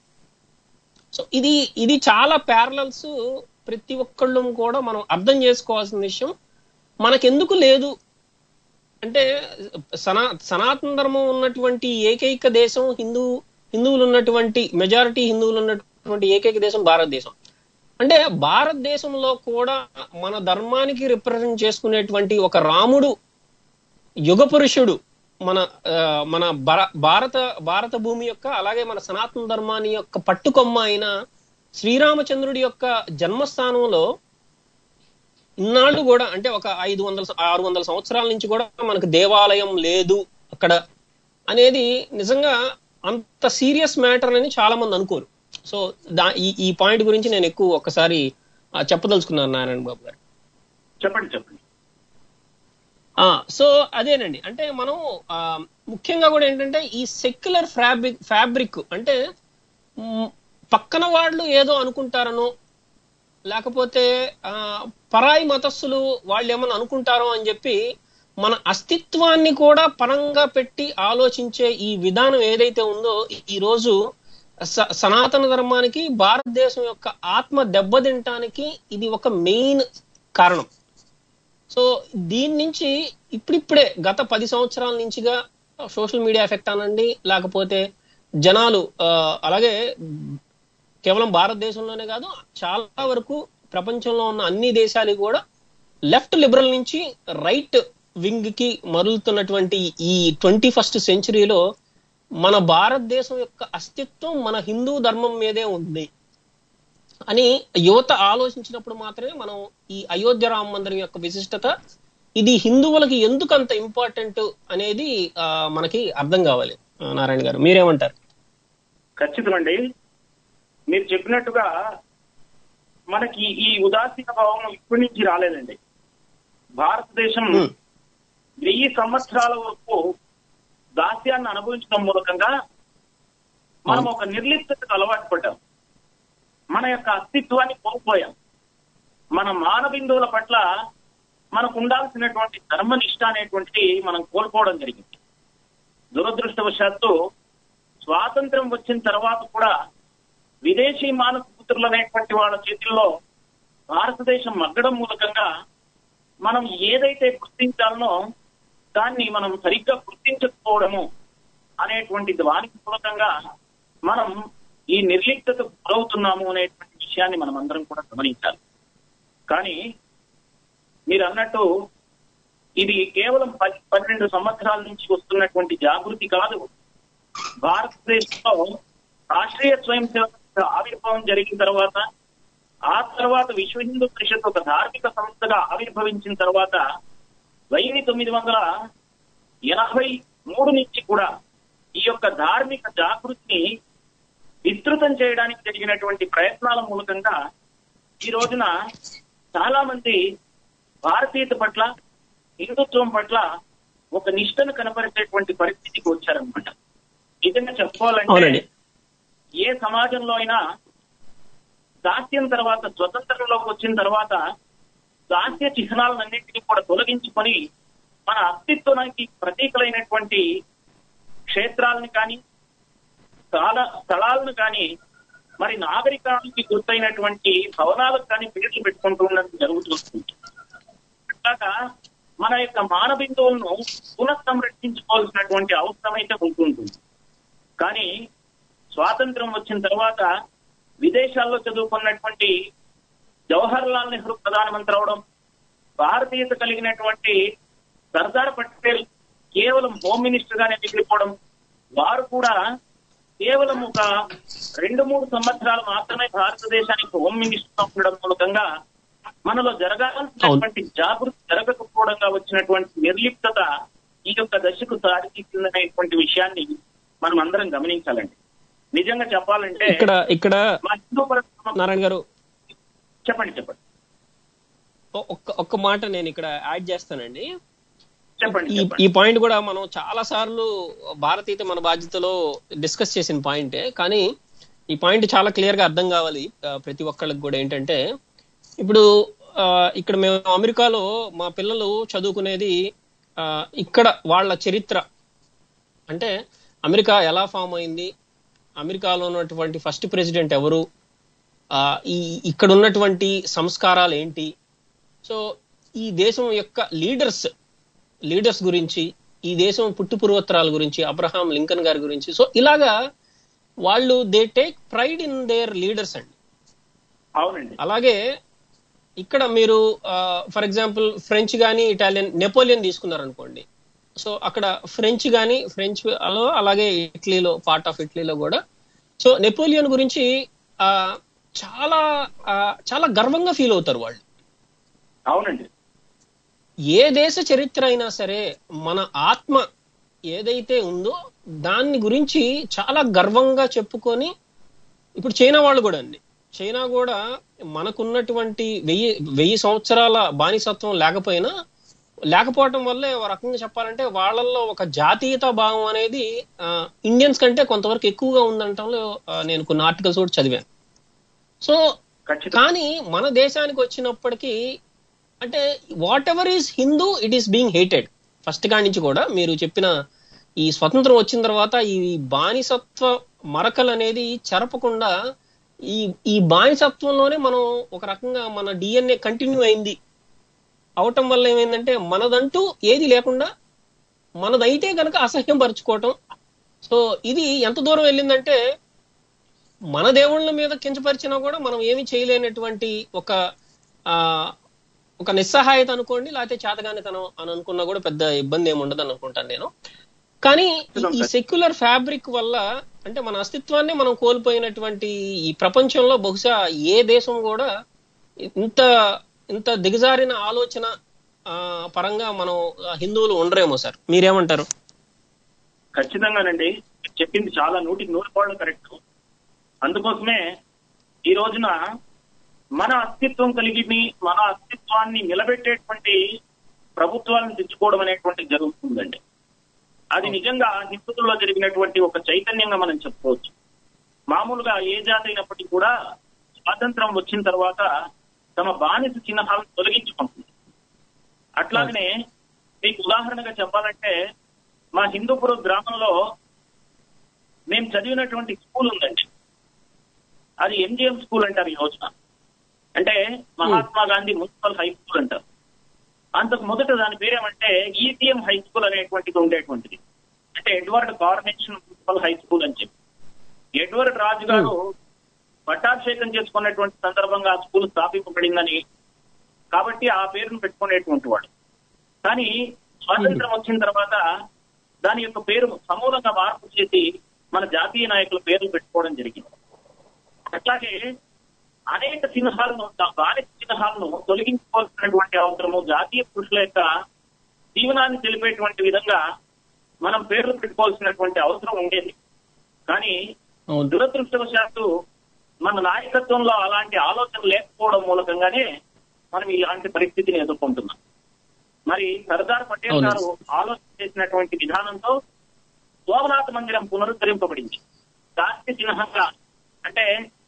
సో ఇది ఇది చాలా ప్యారలల్స్ ప్రతి ఒక్కళ్ళు కూడా మనం అర్థం చేసుకోవాల్సిన విషయం మనకెందుకు లేదు అంటే సనా సనాతన ధర్మం ఉన్నటువంటి ఏకైక దేశం హిందూ హిందువులు ఉన్నటువంటి మెజారిటీ హిందువులు ఉన్నటువంటి ఏకైక దేశం భారతదేశం అంటే భారతదేశంలో కూడా మన ధర్మానికి రిప్రజెంట్ చేసుకునేటువంటి ఒక రాముడు యుగ పురుషుడు మన ఆ, మన భర- భారత భారత భూమి యొక్క అలాగే మన సనాతన ధర్మాన్ని యొక్క పట్టుకొమ్మ అయిన శ్రీరామచంద్రుడి యొక్క జన్మస్థానంలో ఇన్నాళ్ళు కూడా అంటే ఒక ఐదు వందల ఆరు వందల సంవత్సరాల నుంచి కూడా మనకు దేవాలయం లేదు అక్కడ అనేది నిజంగా అంత సీరియస్ మ్యాటర్ అని చాలా మంది అనుకోరు సో దా ఈ ఈ పాయింట్ గురించి నేను ఎక్కువ ఒక్కసారి ఆ, చెప్పదలుచుకున్నాను నారాయణ బాబు గారు చెప్పండి చెప్పండి ఆ సో అదేనండి అంటే మనం ఆ, ముఖ్యంగా కూడా ఏంటంటే ఈ సెక్యులర్ ఫ్యాబ్రిక్ ఫ్యాబ్రిక్ అంటే మ్, పక్కన వాళ్ళు ఏదో అనుకుంటారనో లేకపోతే ఆ, పరాయి మతస్థులు వాళ్ళు ఏమన్నా అనుకుంటారో అని చెప్పి మన అస్తిత్వాన్ని కూడా పరంగా పెట్టి ఆలోచించే ఈ విధానం ఏదైతే ఉందో ఈ- ఈ రోజు స- సనాతన ధర్మానికి భారతదేశం యొక్క ఆత్మ దెబ్బతింటానికి ఇది ఒక మెయిన్ కారణం సో దీని నుంచి ఇప్పుడిప్పుడే గత పది సంవత్సరాల నుంచిగా సోషల్ మీడియా ఎఫెక్ట్ అనండి లేకపోతే జనాలు ఆ, అలాగే కేవలం భారతదేశంలోనే కాదు చాలా వరకు ప్రపంచంలో ఉన్న అన్ని దేశాలు కూడా లెఫ్ట్ లిబరల్ నుంచి రైట్ వింగ్ కి మరులుతున్నటువంటి ఈ ట్వంటీ ఫస్ట్ సెంచరీలో మన భారతదేశం యొక్క అస్తిత్వం మన హిందూ ధర్మం మీదే ఉంది అని యువత ఆలోచించినప్పుడు మాత్రమే మనం ఈ అయోధ్య రామ మందిరం యొక్క విశిష్టత ఇది హిందువులకి ఎందుకు అంత ఇంపార్టెంట్ అనేది ఆ, మనకి అర్థం కావాలి ఆ, నారాయణ గారు మీరేమంటారు ఖచ్చితమండి మీరు చెప్పినట్టుగా మనకి ఈ ఉదాసీన భావం ఇప్పటి నుంచి రాలేదండి భారతదేశం Hmm. వెయ్యి సంవత్సరాల వరకు దాస్యాన్ని అనుభవించడం మూలకంగా మనం ఒక నిర్లిప్తతకు అలవాటు పడ్డాం మన యొక్క అస్తిత్వాన్ని కోల్పోయాం మన మానబిందువుల పట్ల మనకు ఉండాల్సినటువంటి ధర్మనిష్ట అనేటువంటిది మనం కోల్పోవడం జరిగింది దురదృష్టవశాత్తు స్వాతంత్రం వచ్చిన తర్వాత కూడా విదేశీ మానవ పుత్రులు అనేటువంటి వాళ్ళ చేతుల్లో భారతదేశం మగ్గడం మూలకంగా మనం ఏదైతే గుర్తించాలనో దాన్ని మనం సరిగ్గా గుర్తించకపోవడము అనేటువంటి దానికి మూలకంగా మనం ఈ నిర్లిప్తతకు గురవుతున్నాము అనేటువంటి విషయాన్ని మనం అందరం కూడా గమనించాలి కానీ మీరు అన్నట్టు ఇది కేవలం పది పన్నెండు సంవత్సరాల నుంచి వస్తున్నటువంటి జాగృతి కాదు భారతదేశంలో రాష్ట్రీయ స్వయం సేవక ఆవిర్భావం జరిగిన తర్వాత ఆ తర్వాత విశ్వ హిందూ పరిషత్ ఒక ధార్మిక సంస్థగా ఆవిర్భవించిన తర్వాత వెయ్యి తొమ్మిది వందల ఎనభై మూడు నుంచి కూడా ఈ యొక్క ధార్మిక జాగృతిని విస్తృతం చేయడానికి జరిగినటువంటి ప్రయత్నాల మూలకంగా ఈ రోజున చాలా మంది భారతీయత పట్ల హిందుత్వం పట్ల ఒక నిష్టను కనపరిచేటువంటి పరిస్థితికి వచ్చారనమాట నిజంగా చెప్పుకోవాలంటే అవునండి ఏ సమాజంలో అయినా దాస్యం తర్వాత స్వతంత్రంలోకి వచ్చిన తర్వాత దాస్య చిహ్నాలన్నింటినీ కూడా తొలగించుకొని మన అస్తిత్వానికి ప్రతీకలైనటువంటి క్షేత్రాలను కానీ స్థల స్థలాలను కానీ మరి నాగరికానికి గుర్తైనటువంటి భవనాలకు కానీ పేర్లు పెట్టుకుంటూ ఉండడం జరుగుతుంది అట్లాగా మన యొక్క మానబిందువులను పునఃసంరక్షించుకోవాల్సినటువంటి అవసరం అయితే ఉంటుంటుంది కానీ స్వాతంత్రం వచ్చిన తర్వాత విదేశాల్లో చదువుకున్నటువంటి జవహర్ లాల్ నెహ్రూ ప్రధానమంత్రి అవడం భారతీయత కలిగినటువంటి సర్దార్ పటేల్ కేవలం హోమ్ మినిస్టర్ గానే మిగిలిపోవడం వారు కూడా కేవలం ఒక రెండు మూడు సంవత్సరాలు మాత్రమే భారతదేశానికి హోమ్ మినిస్టర్ ఉండడం మూలకంగా మనలో జరగాల్సినటువంటి జాగృతి జరగకపోవడంగా వచ్చినటువంటి నిర్లిప్తత ఈ యొక్క దశకు దారితీసిందనేటువంటి విషయాన్ని మనం అందరం గమనించాలండి నిజంగా చెప్పాలంటే ఇక్కడ ఇక్కడ మా హిందూ పరిశ్రమ నారాయణ గారు చెప్పండి చెప్పండి ఒ- ఒక్క ఒక్క మాట నేను ఇక్కడ యాడ్ చేస్తానండి చెప్పండి ఈ చెప్పండి ఈ పాయింట్ కూడా మనం చాలా సార్లు భారతీయత మన బాధ్యతలో డిస్కస్ చేసిన పాయింటే కానీ ఈ పాయింట్ చాలా క్లియర్ గా అర్థం కావాలి ఆ, ప్రతి ఒక్కళ్ళకి కూడా ఏంటంటే ఇప్పుడు ఆ, ఇక్కడ మేము అమెరికాలో మా పిల్లలు చదువుకునేది ఆ, ఇక్కడ వాళ్ళ చరిత్ర అంటే అమెరికా ఎలా ఫామ్ అయింది అమెరికాలో ఉన్నటువంటి ఫస్ట్ ప్రెసిడెంట్ ఎవరు ఆ, ఈ ఇక్కడ ఉన్నటువంటి సంస్కారాలు ఏంటి సో ఈ దేశం యొక్క లీడర్స్ లీడర్స్ గురించి ఈ దేశం పుట్టు పూర్వోత్తరాల గురించి అబ్రహాం లింకన్ గారి గురించి సో ఇలాగా వాళ్ళు they take pride in their leaders అండి అవునండి అలాగే ఇక్కడ మీరు ఫర్ ఎగ్జాంపుల్ ఫ్రెంచ్ కానీ ఇటాలియన్ నెపోలియన్ తీసుకున్నారనుకోండి సో అక్కడ ఫ్రెంచ్ కానీ ఫ్రెంచ్ లో అలాగే ఇటలీలో పార్ట్ ఆఫ్ ఇటలీలో కూడా సో నెపోలియన్ గురించి ఆ, చాలా ఆ, చాలా గర్వంగా ఫీల్ అవుతారు వాళ్ళు అవునండి ఏ దేశ చరిత్ర అయినా సరే మన ఆత్మ ఏదైతే ఉందో దాన్ని గురించి చాలా గర్వంగా చెప్పుకొని ఇప్పుడు చైనా వాళ్ళు కూడా అండి చైనా కూడా మనకున్నటువంటి వెయ్యి వెయ్యి సంవత్సరాల బానిసత్వం లేకపోయినా లేకపోవటం వల్లే ఒక రకంగా చెప్పాలంటే వాళ్ళల్లో ఒక జాతీయత భావం అనేది ఇండియన్స్ కంటే కొంతవరకు ఎక్కువగా ఉందంటంలో ఆ, నేను కొన్ని ఆర్టికల్స్ కూడా చదివాను సో ఖచ్చితంగా కానీ మన దేశానికి వచ్చినప్పటికీ అంటే whatever is Hindu it is being hated first కాడి నుంచి కూడా మీరు చెప్పిన ఈ స్వతంత్రం వచ్చిన తర్వాత ఈ బానిసత్వ మరకలు అనేది చెరపకుండా ఈ ఈ బానిసత్వంలోనే మనం ఒక రకంగా మన డిఎన్ఏ కంటిన్యూ అయింది అవటం వల్ల ఏమైందంటే మనదంటూ ఏది లేకుండా మనదైతే కనుక అసహ్యం పరుచుకోవటం సో ఇది ఎంత దూరం వెళ్ళిందంటే మన దేవుళ్ళ మీద కించపరిచినా కూడా మనం ఏమీ చేయలేనటువంటి ఒక ఆ ఒక నిస్సహాయత అనుకోండి లేకపోతే చేతగానితనం అని అనుకున్నా కూడా పెద్ద ఇబ్బంది ఏమి ఉండదు అనుకుంటాను నేను కానీ ఈ- ఈ సెక్యులర్ ఫ్యాబ్రిక్ వల్ల అంటే మన అస్తిత్వాన్ని మనం కోల్పోయినటువంటి ఈ ప్రపంచంలో బహుశా ఏ దేశం కూడా ఇంత ఇంత దిగజారిన ఆలోచన ఆ, పరంగా మనం ఆ, హిందువులు ఉండరేమో సార్ మీరేమంటారు ఖచ్చితంగానండి చెప్పింది చాలా నూటికి నూరు పాళ్ళు కరెక్ట్ అందుకోసమే ఈ రోజున మన అస్తిత్వం కలిగి మీ- మన అస్తిత్వాన్ని నిలబెట్టేటువంటి ప్రభుత్వాలను తెచ్చుకోవడం అనేటువంటి జరుగుతుందండి అది నిజంగా హిందువుల్లో జరిగినటువంటి ఒక చైతన్యంగా మనం చెప్పుకోవచ్చు మామూలుగా ఏ జాతి అయినప్పటికీ కూడా స్వాతంత్రం వచ్చిన తర్వాత తమ బానిస చిహ్నాలను తొలగించుకుంటుంది అట్లాగనే మీకు ఉదాహరణగా చెప్పాలంటే మా హిందూపురం గ్రామంలో మేము చదివినటువంటి స్కూల్ ఉందండి అది ఎంజిఎం స్కూల్ అంటారు ఈ రోజున అంటే Mahatma Gandhi municipal high school అంటారు అంతకు మొదట దాని పేరేమంటే ఈసీఎం హై స్కూల్ అనేటువంటిది ఉండేటువంటిది అంటే Edward coronation municipal high school అని చెప్పి ఎడ్వర్డ్ రాజు గారు పట్టాభిషేకం చేసుకున్నటువంటి సందర్భంగా ఆ స్కూల్ స్థాపింపబడిందని కాబట్టి ఆ పేరును పెట్టుకునేటువంటి వాడు కానీ స్వాతంత్రం వచ్చిన తర్వాత దాని యొక్క పేరు సమూలంగా మార్పు చేసి మన జాతీయ నాయకుల పేర్లు పెట్టుకోవడం జరిగింది అట్లాగే అనేక చిహ్నాలను బాలిక చిహ్నాలను తొలగించుకోవాల్సినటువంటి అవసరము జాతీయ పురుషుల యొక్క జీవనాన్ని తెలిపేటువంటి విధంగా మనం పేర్లు పెట్టుకోవాల్సినటువంటి అవసరం ఉండేది కానీ అవును దురదృష్టవశాత్తు మన నాయకత్వంలో అలాంటి ఆలోచన లేకపోవడం మూలకంగానే మనం ఇలాంటి పరిస్థితిని ఎదుర్కొంటున్నాం మరి సర్దార్ పటేల్ అవును. గారు ఆలోచన చేసినటువంటి విధానంతో సోమనాథ మందిరం పునరుద్ధరింపబడింది దానికి చిహ్నంగా అంటే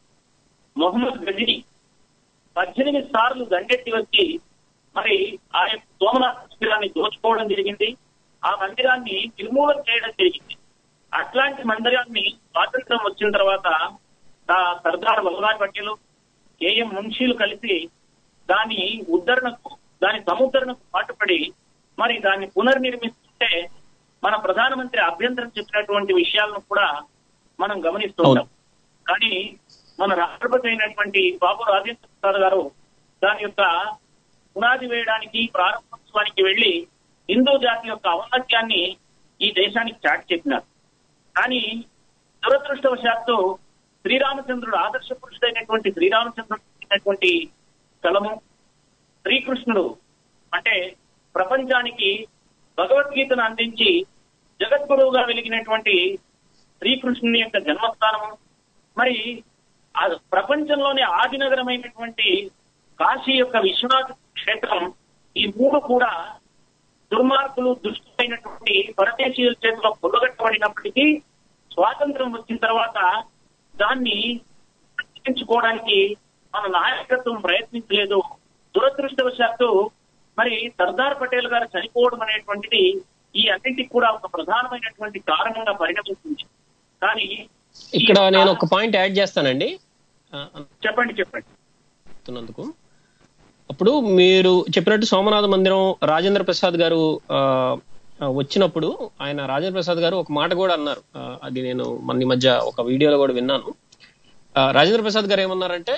మొహమ్మద్ గజిని పద్దెనిమిది సార్లు దండెత్తి వచ్చి మరి ఆ యొక్క సోమనాథ మందిరాన్ని దోచుకోవడం జరిగింది ఆ మందిరాన్ని నిర్మూలన చేయడం జరిగింది అట్లాంటి మందిరాన్ని స్వాతంత్రం వచ్చిన తర్వాత ఆ సర్దార్ వల్లభాయ్ పటేల్ కేఎం మున్షీలు కలిసి దాని ఉద్ధరణకు దాని సముద్ధరణకు పాటుపడి మరి దాన్ని పునర్నిర్మిస్తుంటే మన ప్రధానమంత్రి అభ్యంతరం చెప్పినటువంటి విషయాలను కూడా మనం గమనిస్తుంటాం కానీ మన రాష్ట్రపతి అయినటువంటి బాబు రాజేంద్ర ప్రసాద్ గారు దాని యొక్క పునాది వేయడానికి ప్రారంభోత్సవానికి వెళ్లి హిందూ జాతి యొక్క ఔన్నత్యాన్ని ఈ దేశానికి చాటి చెప్పినారు కానీ దురదృష్టవశాత్తు శ్రీరామచంద్రుడు ఆదర్శ పురుషుడైనటువంటి శ్రీరామచంద్రుడు పుట్టినటువంటి స్థలము శ్రీకృష్ణుడు అంటే ప్రపంచానికి భగవద్గీతను అందించి జగద్గురువుగా వెలిగినటువంటి శ్రీకృష్ణుని యొక్క జన్మస్థానము మరి ఆ ప్రపంచంలోనే ఆది నగరమైనటువంటి కాశీ యొక్క విశ్వనాథ క్షేత్రం ఈ మూడు కూడా దుర్మార్గులు దుష్టులైనటువంటి పరదేశీయుల చేతిలో పొల్లగట్టబడినప్పటికీ స్వాతంత్రం వచ్చిన తర్వాత దాన్ని రక్షించుకోవడానికి మన నాయకత్వం ప్రయత్నించలేదు దురదృష్టవశాత్తు మరి సర్దార్ పటేల్ గారు చనిపోవడం అనేటువంటిది ఈ అన్నింటికి కూడా ఒక ప్రధానమైనటువంటి కారణంగా పరిణమించింది కానీ ఈ ఇక్కడ యొక్క- నేను ఒక పాయింట్ యాడ్ చేస్తానండి ఆ, చెప్పండి చెప్పండి చెప్తున్నందుకు అప్పుడు మీరు చెప్పినట్టు సోమనాథ మందిరం రాజేంద్ర ప్రసాద్ గారు ఆ, ఆ, వచ్చినప్పుడు ఆయన రాజేంద్ర ప్రసాద్ గారు ఒక మాట కూడా అన్నారు ఆ, అది నేను మన ఈ మధ్య ఒక వీడియోలో కూడా విన్నాను ఆ, రాజేంద్ర ప్రసాద్ గారు ఏమన్నారంటే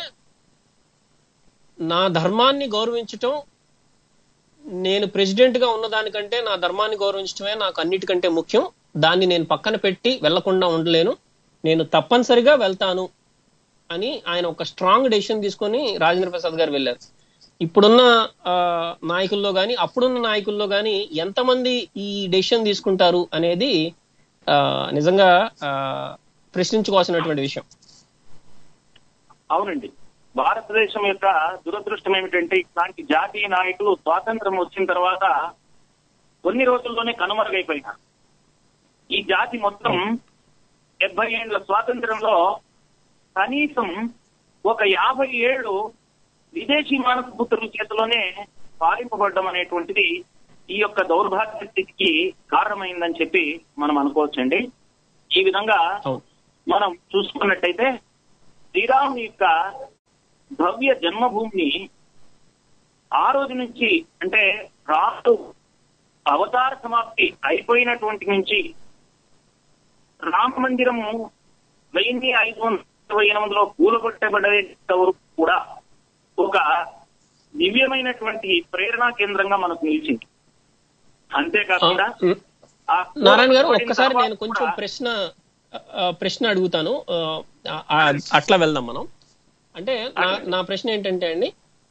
నా ధర్మాన్ని గౌరవించటం నేను ప్రెసిడెంట్ గా ఉన్నదానికంటే నా ధర్మాన్ని గౌరవించడమే నాకు అన్నిటికంటే ముఖ్యం దాన్ని నేను పక్కన పెట్టి వెళ్లకుండా ఉండలేను నేను తప్పనిసరిగా వెళ్తాను అని ఆయన ఒక స్ట్రాంగ్ డెసిషన్ తీసుకొని రాజేంద్ర ప్రసాద్ గారు వెళ్ళారు ఇప్పుడున్న ఆ, నాయకుల్లో గాని అప్పుడున్న నాయకుల్లో గాని ఎంతమంది ఈ డెసిషన్ తీసుకుంటారు అనేది ఆ, నిజంగా ఆ, ప్రశ్నించుకోవాల్సినటువంటి విషయం అవునండి భారతదేశం యొక్క దురదృష్టం ఏమిటంటే ఇట్లాంటి జాతీయ నాయకులు స్వాతంత్రం వచ్చిన తర్వాత కొన్ని రోజుల్లోనే కనుమరుగైపోయినారు ఈ జాతి మొత్తం డెబ్బై ఏళ్ల స్వాతంత్రంలో కనీసం ఒక యాభై ఏళ్ళు విదేశీ మానసపుత్రుల చేతిలోనే పాలింపబడ్డం అనేటువంటిది ఈ యొక్క దౌర్భాగ్య స్థితికి కారణమైందని చెప్పి మనం అనుకోవచ్చండి ఈ విధంగా అవును మనం చూసుకున్నట్టయితే శ్రీరాముని యొక్క భవ్య జన్మభూమిని ఆ రోజు నుంచి అంటే రాముడు అవతార సమాప్తి అయిపోయినటువంటి నుంచి రామ మందిరము వెయ్యి ఐదు వందల ఇరవై ఎనిమిదిలో కూలగొట్టబడే వరకు కూడా ఒక దివ్యమైనటువంటి ప్రేరణా కేంద్రంగా మనకు నిలిచింది అంతేకాకుండా ఆ నారాయణ గారు కూలగొట్టబడిన ఒక్కసారి తర్వాత నేను కొంచెం కూడా- ప్రశ్న ఆ, ప్రశ్న అడుగుతాను ఆ, ఆ, అట్లా వెళ్దాం మనం అంటే నా నా ప్రశ్న ఏంటంటే అండి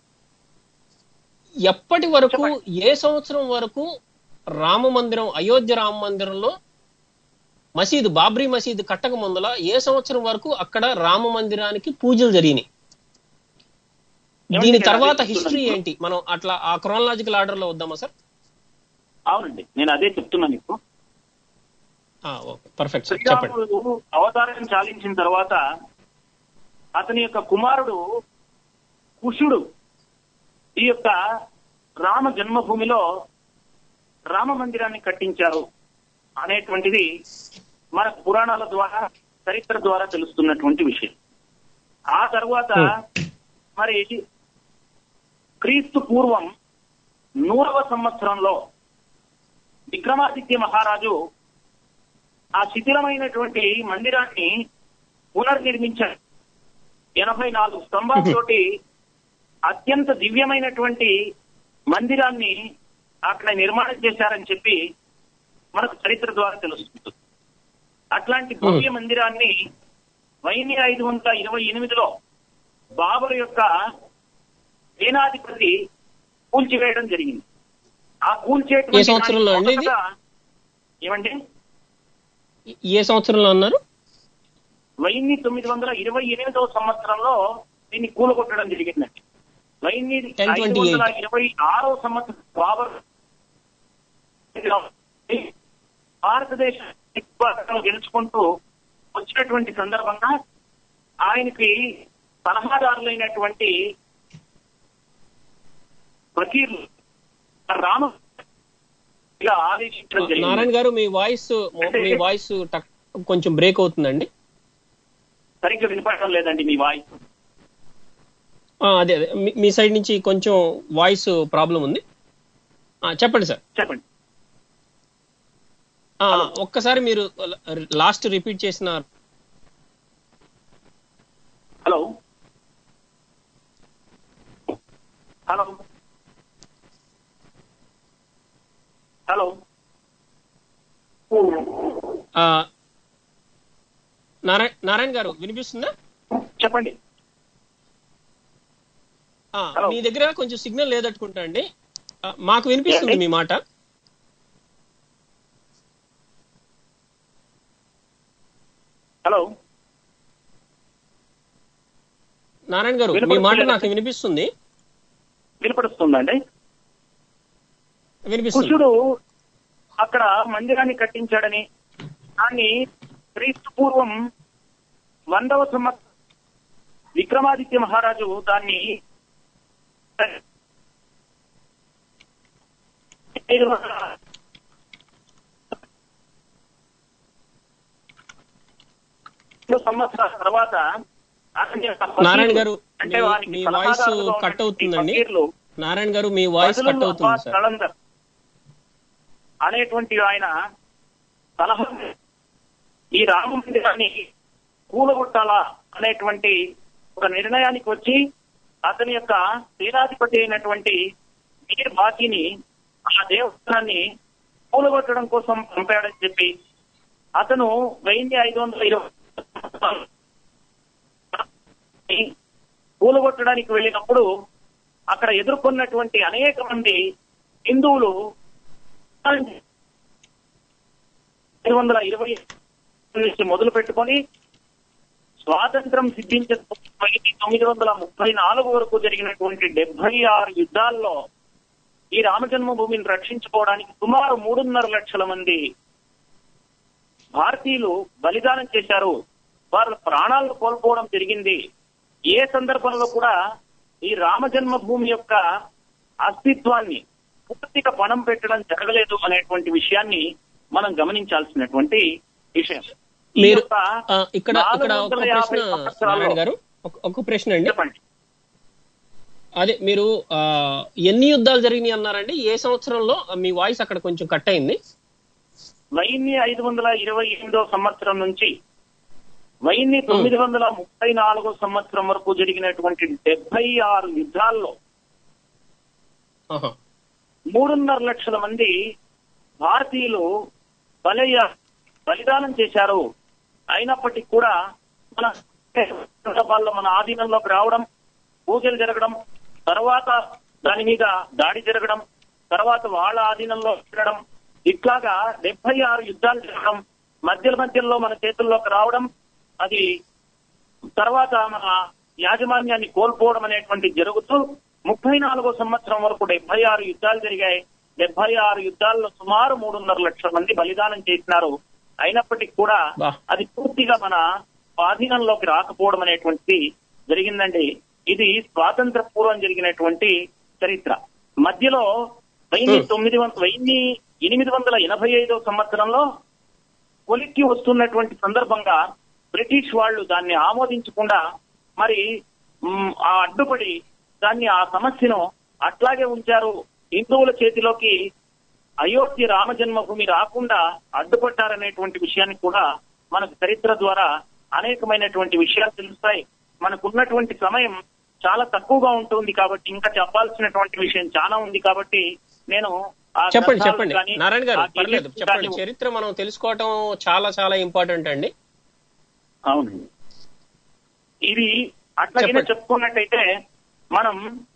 ఎప్పటి వరకు ఏ సంవత్సరం వరకు రామ మందిరం అయోధ్య రామ మందిరంలో మసీదు బాబ్రీ మసీదు కట్టక ముందల ఏ సంవత్సరం వరకు అక్కడ రామ మందిరానికి పూజలు జరిగినాయి ఏమండి, దీని నేను తర్వాత అదే హిస్టరీ చెప్తున్నాను. ఏంటి మనం అట్లా ఆ క్రోనలాజికల్ ఆర్డర్ లో వద్దామా సార్ అవునండి నేను అదే చెప్తున్నాను ఇప్పుడు ఓకే పర్ఫెక్ట్ సార్ చెప్పండి శ్రీరాముడు అవతారం చాలించిన తర్వాత అతని యొక్క కుమారుడు కుషుడు ఈ యొక్క రామ జన్మభూమిలో రామ మందిరాన్ని కట్టించారు అనేటువంటిది మన పురాణాల ద్వారా చరిత్ర ద్వారా తెలుస్తున్నటువంటి విషయం ఆ తర్వాత మరి క్రీస్తు పూర్వం నూరవ సంవత్సరంలో విక్రమాదిత్య మహారాజు ఆ శిథిలమైనటువంటి మందిరాన్ని పునర్నిర్మించారు ఎనభై నాలుగు స్తంభాలతోటి అత్యంత దివ్యమైనటువంటి మందిరాన్ని అక్కడ నిర్మాణం చేశారని చెప్పి మనకు చరిత్ర ద్వారా తెలుస్తుంది అట్లాంటి భవ్య మందిరాన్ని వైని ఐదు వందల ఇరవై ఎనిమిదిలో బాబరు యొక్క సేనాధిపతి కూల్చివేయడం జరిగింది ఆ కూల్చేటువంటి ఏ సంవత్సరంలో అండి ఇది? మొదటగా- ఏమండి ఏ సంవత్సరంలో అన్నారు వైన్ని తొమ్మిది వందల ఇరవై ఎనిమిదవ సంవత్సరంలో దీన్ని కూలగొట్టడం జరిగిందండి వైన్ని 1028. ఐదు వందల ఇరవై ఆరో సంవత్సరం బాబర్ భారతదేశ గెలుచుకుంటూ వచ్చినటువంటి సందర్భంగా ఆయనకి సలహాదారులైనటువంటి ఫకీర్లు రామ ఇలా ఆదేశించడం జరిగింది నారాయణ గారు మీ వాయిస్ మీ వాయిస్ టక్ కొంచెం బ్రేక్ అవుతుందండి సరిగ్గా వినపడడం లేదండి మీ వాయిస్ ఆ, అదే అదే మీ- మీ సైడ్ నుంచి కొంచెం వాయిస్ ప్రాబ్లం ఉంది ఆ, చెప్పండి సార్ చెప్పండి ఆ, ఒక్కసారి మీరు లాస్ట్ రిపీట్ చేసిన హలో హలో హలో ఆ, నారాయణ నారాయణ గారు వినిపిస్తుందా చెప్పండి ఆ, Hello. మీ దగ్గర కొంచెం సిగ్నల్ లేదట్టుకుంటా అండి ఆ, మాకు వినిపిస్తుంది ఏంటి? మీ మాట హలో నారాయణ గారు మీ మాట వినపడట్లేదా? నాకు వినిపిస్తుంది వినపడుస్తుందండి వినిపిస్తుంది కుషుడు అక్కడ మందిరాన్ని కట్టించాడని దాన్ని క్రీస్తు పూర్వం వందవ సంవత్సరం విక్రమాదిత్య మహారాజు దాన్ని సంవత్సరాల తర్వాత అతని యొక్క నారాయణ గారు అంటే మీ- వానికి మీ వాయిస్ సలహాదారులుగా కట్ ఉన్నటువంటి అవుతుందండి ఫకీర్లు నారాయణ గారు మీ వాయిస్ బదులు కట్ అవుతుంది అబ్బాస్ సార్ కలందర్ అనేటువంటి ఆయన సలహా ఈ రామ మందిరాన్ని కూలగొట్టాలా అనేటువంటి ఒక నిర్ణయానికి వచ్చి అతని యొక్క సేనాధిపతి అయినటువంటి వీర్ బాకీని ఆ దేవస్థానాన్ని కూలగొట్టడం కోసం పంపాడని చెప్పి అతను వెయ్యి ఐదు వందల ఇరవై కూలగొట్టడానికి వెళ్ళినప్పుడు అక్కడ ఎదుర్కొన్నటువంటి అనేక మంది హిందువులు ఐదు వందల ఇరవై నుంచి మొదలు పెట్టుకొని స్వాతంత్రం సిద్ధించిన తొమ్మిది వందల ముప్పై నాలుగు వరకు జరిగినటువంటి డెబ్బై ఆరు యుద్ధాల్లో ఈ రామజన్మభూమిని రక్షించుకోవడానికి సుమారు మూడున్నర లక్షల మంది భారతీయులు బలిదానం చేశారు వారు ప్రాణాలను కోల్పోవడం జరిగింది ఏ సందర్భంలో కూడా ఈ రామ జన్మభూమి యొక్క అస్తిత్వాన్ని పూర్తిగా పణం పెట్టడం జరగలేదు అనేటువంటి విషయాన్ని మనం గమనించాల్సినటువంటి విషయం ఈ మీరు యొక్క ఆ, ఇక్కడ ఇక్కడ ఒక 450 ప్రశ్న సంవత్సరాల్లో- నారాయణ గారు ఒక- ఒక ప్రశ్న అండి చెప్పండి అదే మీరు ఆ, ఎన్ని యుద్ధాలు జరిగినాయి అన్నారండి ఏ సంవత్సరంలో మీ వాయిస్ అక్కడ కొంచెం కట్ అయింది వైన్ని ఐదు వందల ఇరవై ఎనిమిదో సంవత్సరం నుంచి వైన్ని తొమ్మిది వందల ముప్పై నాలుగో సంవత్సరం వరకు జరిగినటువంటి డెబ్బై ఆరు యుద్ధాల్లో ఆహా. మూడున్నర లక్షల మంది భారతీయులు బలయ్య బలిదానం చేశారు అయినప్పటికీ కూడా మన సందర్భాల్లో మన ఆధీనంలోకి రావడం పూజలు జరగడం తర్వాత దాని మీద దాడి జరగడం తర్వాత వాళ్ళ ఆధీనంలో ఉండడం ఇట్లాగా డెబ్బై ఆరు యుద్ధాలు జరగడం మధ్య మధ్యలో మన చేతుల్లోకి రావడం అది తర్వాత మన యాజమాన్యాన్ని కోల్పోవడం అనేటువంటి జరుగుతూ ముప్పై నాలుగో సంవత్సరం వరకు డెబ్బై ఆరు యుద్ధాలు జరిగాయి డెబ్బై ఆరు యుద్ధాల్లో సుమారు మూడున్నర లక్షల మంది బలిదానం చేసినారు అయినప్పటికీ కూడా బా. అది పూర్తిగా మన స్వాధీనంలోకి రాకపోవడం అనేటువంటిది జరిగిందండి ఇది స్వాతంత్ర పూర్వం జరిగినటువంటి చరిత్ర మధ్యలో వెయ్యి Hmm. తొమ్మిది వందల వెయ్యి ఎనిమిది వందల ఎనభై ఐదో సంవత్సరంలో కొలిక్కి వస్తున్నటువంటి సందర్భంగా బ్రిటిష్ వాళ్ళు దాన్ని ఆమోదించకుండా మరి మ్, ఆ అడ్డుపడి దాన్ని ఆ సమస్యను అట్లాగే ఉంచారు హిందువుల చేతిలోకి అయోధ్య రామ జన్మభూమి రాకుండా అడ్డుపడ్డారనేటువంటి విషయాన్ని కూడా మనకు చరిత్ర ద్వారా అనేకమైనటువంటి విషయాలు తెలుస్తాయి మనకున్నటువంటి సమయం చాలా తక్కువగా ఉంటుంది కాబట్టి ఇంకా చెప్పాల్సినటువంటి విషయం చాలా ఉంది కాబట్టి నేను ఆ చెప్పండి గ్రంథాలు చెప్పండి కానీ, నారాయణ గారు ఆ పర్లేదు డీటెయిల్స్ చెప్పండి కానీ- చరిత్ర మనం తెలుసుకోవటం చాలా చాలా ఇంపార్టెంట్ అండి అవునండి ఇది అట్లాగే చెప్పండి. చెప్పుకున్నట్టయితే మనం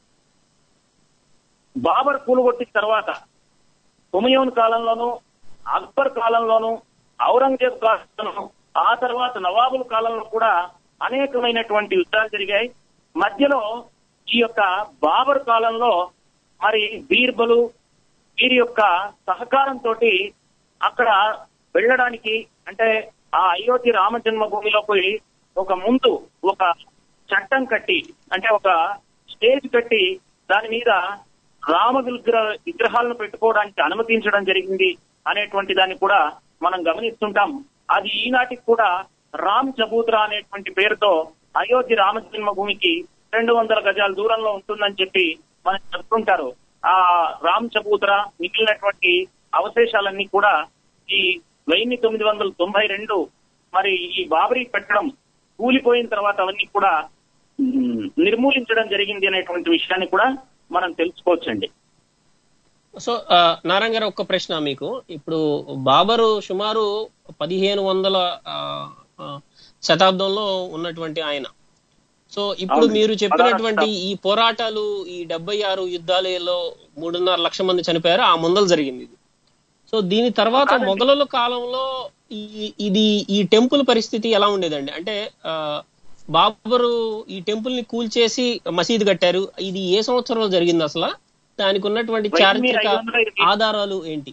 బాబర్ కూలుగొట్టిన తర్వాత హుమయూన్ కాలంలోను అక్బర్ కాలంలోను ఔరంగజేబ్ కాలంలోను ఆ తర్వాత నవాబుల కాలంలో కూడా అనేకమైనటువంటి యుద్ధాలు జరిగాయి మధ్యలో ఈ యొక్క బాబర్ కాలంలో మరి బీర్బలు వీరి యొక్క సహకారంతో అక్కడ వెళ్ళడానికి అంటే ఆ అయోధ్య రామ జన్మభూమిలోకి ఒక ముందు ఒక చట్టం కట్టి అంటే ఒక స్టేజ్ కట్టి దాని మీద రామ విగ్రహ విగ్రహాలను పెట్టుకోవడానికి అనుమతించడం జరిగింది అనేటువంటి దాన్ని కూడా మనం గమనిస్తుంటాం అది ఈనాటికి కూడా రామ్ చబూత్రా అనేటువంటి పేరుతో అయోధ్య రామ జన్మభూమికి రెండు వందల గజాల దూరంలో ఉంటుందని చెప్పి మనం చెప్తుంటారు ఆ రామ్ చబూత్రా మిగిలినటువంటి అవశేషాలన్నీ కూడా ఈ వెయ్యి తొమ్మిది వందల తొంభై రెండు మరి ఈ బాబరీ పెట్టడం కూలిపోయిన తర్వాత అవన్నీ కూడా మ్, నిర్మూలించడం జరిగింది అనేటువంటి విషయాన్ని కూడా మనం తెలుసుకోవచ్చండి సో ఆ, నారాయణ గారు ఒక్క ప్రశ్న మీకు ఇప్పుడు బాబరు సుమారు పదిహేను వందల ఆ, ఆ, శతాబ్దంలో ఉన్నటువంటి ఆయన సో ఇప్పుడు అవును. మీరు చెప్పినటువంటి పదహారు ఈ పోరాటాలు ఈ డెబ్బై ఆరు యుద్ధాలలో మూడున్నర లక్ష మంది చనిపోయారు ఆ ముందలు జరిగింది ఇది సో దీని తర్వాత కాదండి. మొఘలుల కాలంలో ఈ ఇది ఈ టెంపుల్ పరిస్థితి ఎలా ఉండేదండి అంటే ఆ, బాబరు ఈ టెంపుల్ ని కూల్చేసి మసీదు కట్టారు ఇది ఏ సంవత్సరంలో జరిగింది అసలు దానికి ఉన్నటువంటి వెయ్యి చారిత్రక ఐదు వందల ఇరవై- ఆధారాలు ఏంటి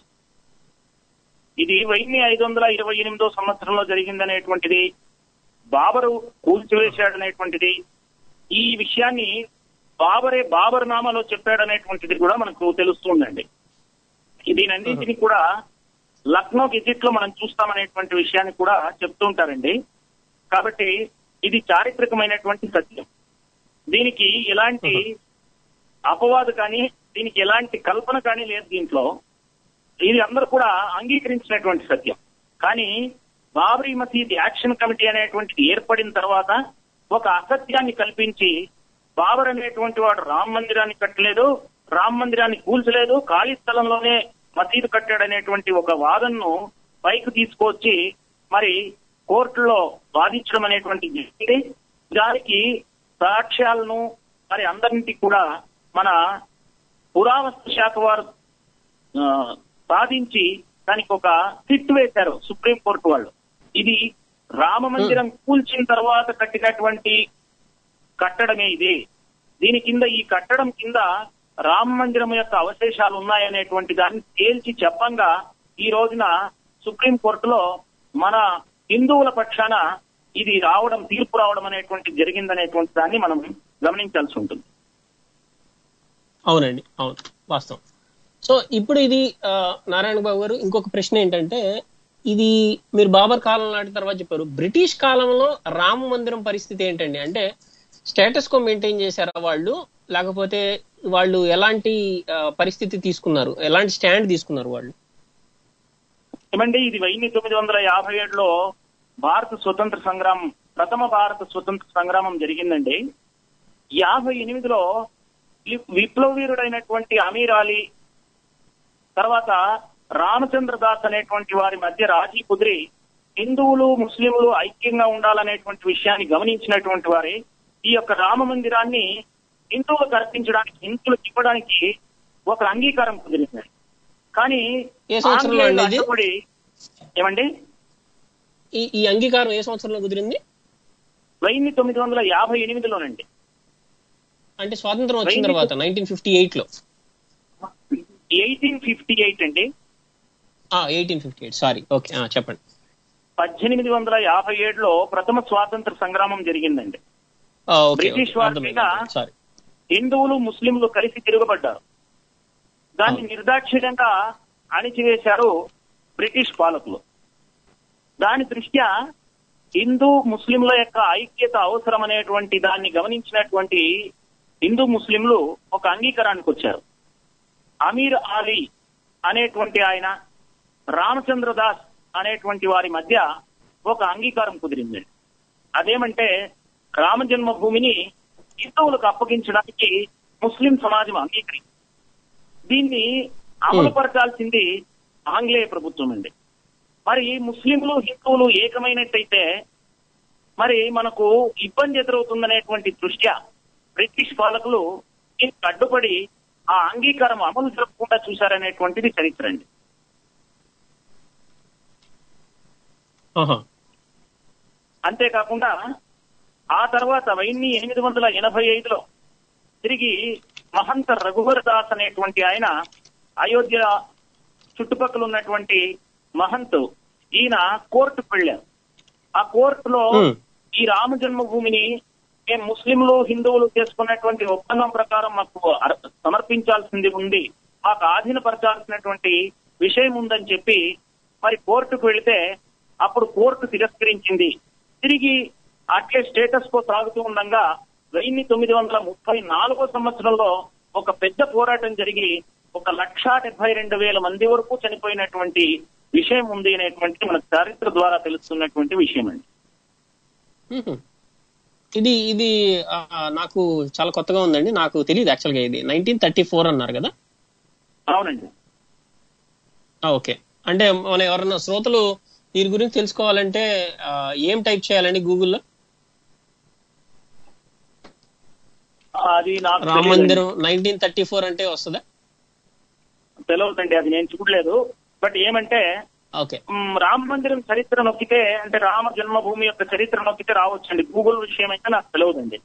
ఇది వెయ్యి ఐదు వందల ఇరవై ఎనిమిదో సంవత్సరంలో జరిగిందనేటువంటిది బాబరు కూల్చివేశాడనేటువంటిది ఈ విషయాన్ని బాబరే బాబర్ నామాలో చెప్పాడనేటువంటిది కూడా మనకు తెలుస్తుందండి దీనన్నింటినీ కూడా లక్నో గెజిట్ లో మనం చూస్తామనేటువంటి విషయాన్ని కూడా చెప్తూ ఉంటారండి కాబట్టి ఇది చారిత్రకమైనటువంటి సత్యం దీనికి ఎలాంటి అపవాదు కానీ దీనికి ఎలాంటి కల్పన కానీ లేదు దీంట్లో ఇది అందరూ కూడా అంగీకరించినటువంటి సత్యం కానీ బాబరీ మసీద్ యాక్షన్ కమిటీ అనేటువంటిది ఏర్పడిన తర్వాత ఒక అసత్యాన్ని కల్పించి బాబర్ అనేటువంటి వాడు రామ్ మందిరాన్ని కట్టలేదు రామ్ మందిరాన్ని కూల్చలేదు ఖాళీ స్థలంలోనే మసీదు కట్టాడనేటువంటి ఒక వాదనను పైకి తీసుకొచ్చి మరి కోర్టులో వాదించడం అనేటువంటి జరిగింది దానికి సాక్ష్యాలను మరి అందరింటికి కూడా మన పురావస్తు శాఖ వారు ఆ, సాధించి దానికి ఒక సిట్ వేశారు సుప్రీం కోర్టు వాళ్ళు ఇది రామ మందిరం కూల్చిన తర్వాత కట్టినటువంటి కట్టడమే ఇది దీని కింద ఈ కట్టడం కింద రామ మందిరం యొక్క అవశేషాలు ఉన్నాయనేటువంటి దాన్ని తేల్చి చెప్పంగా ఈ రోజున సుప్రీం కోర్టులో మన హిందువుల పక్షాన ఇది రావడం తీర్పు రావడం అనేటువంటి జరిగిందనేటువంటి దాన్ని మనం గమనించాల్సి ఉంటుంది అవునండి అవును వాస్తవం సో ఇప్పుడు ఇది ఆ, నారాయణ బాబు గారు ఇంకొక ప్రశ్న ఏంటంటే ఇది మీరు బాబర్ కాలం నాటి తర్వాత చెప్పారు బ్రిటిష్ కాలంలో రామ మందిరం పరిస్థితి ఏంటండి అంటే స్టేటస్ కో మెయింటైన్ చేశారా వాళ్ళు లేకపోతే వాళ్ళు ఎలాంటి ఆ, పరిస్థితి తీసుకున్నారు ఎలాంటి స్టాండ్ తీసుకున్నారు వాళ్ళు ఏమండి ఇది వెయ్యి తొమ్మిది వందల యాభై ఏడులో భారత స్వతంత్ర సంగ్రామం ప్రథమ భారత స్వతంత్ర సంగ్రామం జరిగిందండి యాభై ఎనిమిదిలో వి- విప్లవీరుడైనటువంటి అమీర్ అలీ తర్వాత రామచంద్ర దాస్ అనేటువంటి వారి మధ్య రాజీ కుదిరి హిందువులు ముస్లింలు ఐక్యంగా ఉండాలనేటువంటి విషయాన్ని గమనించినటువంటి వారి ఈ యొక్క రామ మందిరాన్ని హిందువులకు అర్పించడానికి హిందువులకు ఇవ్వడానికి ఒక అంగీకారం కుదిరింది కానీ ఏ సంవత్సరంలో ఆంగ్లేయులు అండి ఇది? అడ్డుపడి ఏమండి ఈ ఈ అంగీకారం ఏ సంవత్సరంలో కుదిరింది వెయ్యి తొమ్మిది వందల యాభై ఎనిమిదిలోనండి అంటే స్వాతంత్రం వచ్చిన వెయ్యి- తర్వాత నైన్టీన్ ఫిఫ్టీ ఎయిట్ లో ఎయిటీన్ ఫిఫ్టీ ఎయిట్ అండి eighteen fifty eight sorry okay చెప్పండి పద్దెనిమిది వందల యాభై ఏడులో ప్రథమ స్వాతంత్ర సంగ్రామం జరిగిందండి ఆ, ఓకే బ్రిటిష్ వారి మీద సారీ హిందువులు ముస్లింలు కలిసి తిరగబడ్డారు దాన్ని అవును. నిర్దాక్షిణ్యంగా అణిచివేశారు బ్రిటిష్ పాలకులు దాని దృష్ట్యా హిందూ ముస్లింల యొక్క ఐక్యత అవసరం అనేటువంటి దాన్ని గమనించినటువంటి హిందూ ముస్లింలు ఒక అంగీకారానికి వచ్చారు అమీర్ ఆలీ అనేటువంటి ఆయన రామచంద్ర దాస్ అనేటువంటి వారి మధ్య ఒక అంగీకారం కుదిరిందండి అదేమంటే రామ జన్మభూమిని హిందువులకు అప్పగించడానికి ముస్లిం సమాజం అంగీకరించింది దీన్ని అమలుపరచాల్సింది ఆంగ్లేయ ప్రభుత్వం అండి మరి ముస్లింలు హిందువులు ఏకమైనట్టయితే మరి మనకు ఇబ్బంది ఎదురవుతుందనేటువంటి దృష్ట్యా బ్రిటిష్ పాలకులు దీనికి అడ్డుపడి ఆ అంగీకారం అమలు జరగకుండా చూశారనేటువంటిది చరిత్ర అండి ఆహా. అంతేకాకుండా ఆ తర్వాత వెయ్యి ఎనిమిది వందల ఎనభై ఐదులో తిరిగి మహంత రఘువర్ దాస్ అనేటువంటి ఆయన అయోధ్య చుట్టుపక్కల ఉన్నటువంటి మహంత్ ఈయన కోర్టుకు వెళ్ళారు ఆ కోర్టులో Hmm. ఈ రామ జన్మభూమిని మేము ముస్లింలు హిందువులు చేసుకున్నటువంటి ఒప్పందం ప్రకారం మాకు అర్- సమర్పించాల్సింది ఉంది మాకు ఆధీనపరచాల్సినటువంటి విషయం ఉందని చెప్పి మరి కోర్టుకు వెళితే అప్పుడు కోర్టు తిరస్కరించింది తిరిగి అట్లే స్టేటస్ కో సాగుతూ ఉండగా వెయ్యి తొమ్మిది వందల ముప్పై నాలుగో సంవత్సరంలో ఒక పెద్ద పోరాటం జరిగి ఒక లక్ష డెబ్బై రెండు వేల మంది వరకు చనిపోయినటువంటి విషయం ఉంది అనేటువంటి మన చరిత్ర ద్వారా తెలుస్తున్నటువంటి విషయం అండి మ్మ్. ఇది ఇది ఆ, నాకు చాలా కొత్తగా ఉందండి నాకు తెలియదు యాక్చువల్గా ఇది నైన్టీన్ థర్టీ ఫోర్ అన్నారు కదా అవునండి ఆ, ఓకే అంటే మన ఎవరన్నా శ్రోతలు దీని గురించి తెలుసుకోవాలంటే ఆ, ఏం టైప్ చేయాలండి గూగుల్లో అది నాకు రామ తెలియదండి. మందిరం నైన్టీన్ థర్టీ ఫోర్ అంటే వస్తుందా తెలియదండి అది నేను చూడలేదు బట్ ఏమంటే ఓకే మ్, రామ మందిరం చరిత్ర నొక్కితే అంటే రామ జన్మభూమి యొక్క చరిత్ర నొక్కితే రావచ్చండి గూగుల్ విషయం అయితే నాకు తెలియదండి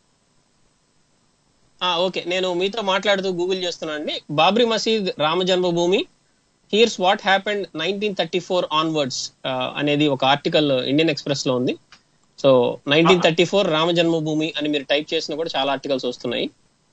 ఆ, ఓకే నేను మీతో మాట్లాడుతూ గూగుల్ చేస్తున్నాను అండి Babri Masjid Rama Janmabhoomi here's what happened nineteen thirty four onwards అనేది ఒక ఆర్టికల్ ఇండియన్ ఎక్స్ప్రెస్ లో ఉంది so nineteen thirty four Rama Janmabhoomi అని మీరు టైప్ చేసినా కూడా చాలా ఆర్టికల్స్ వస్తున్నాయి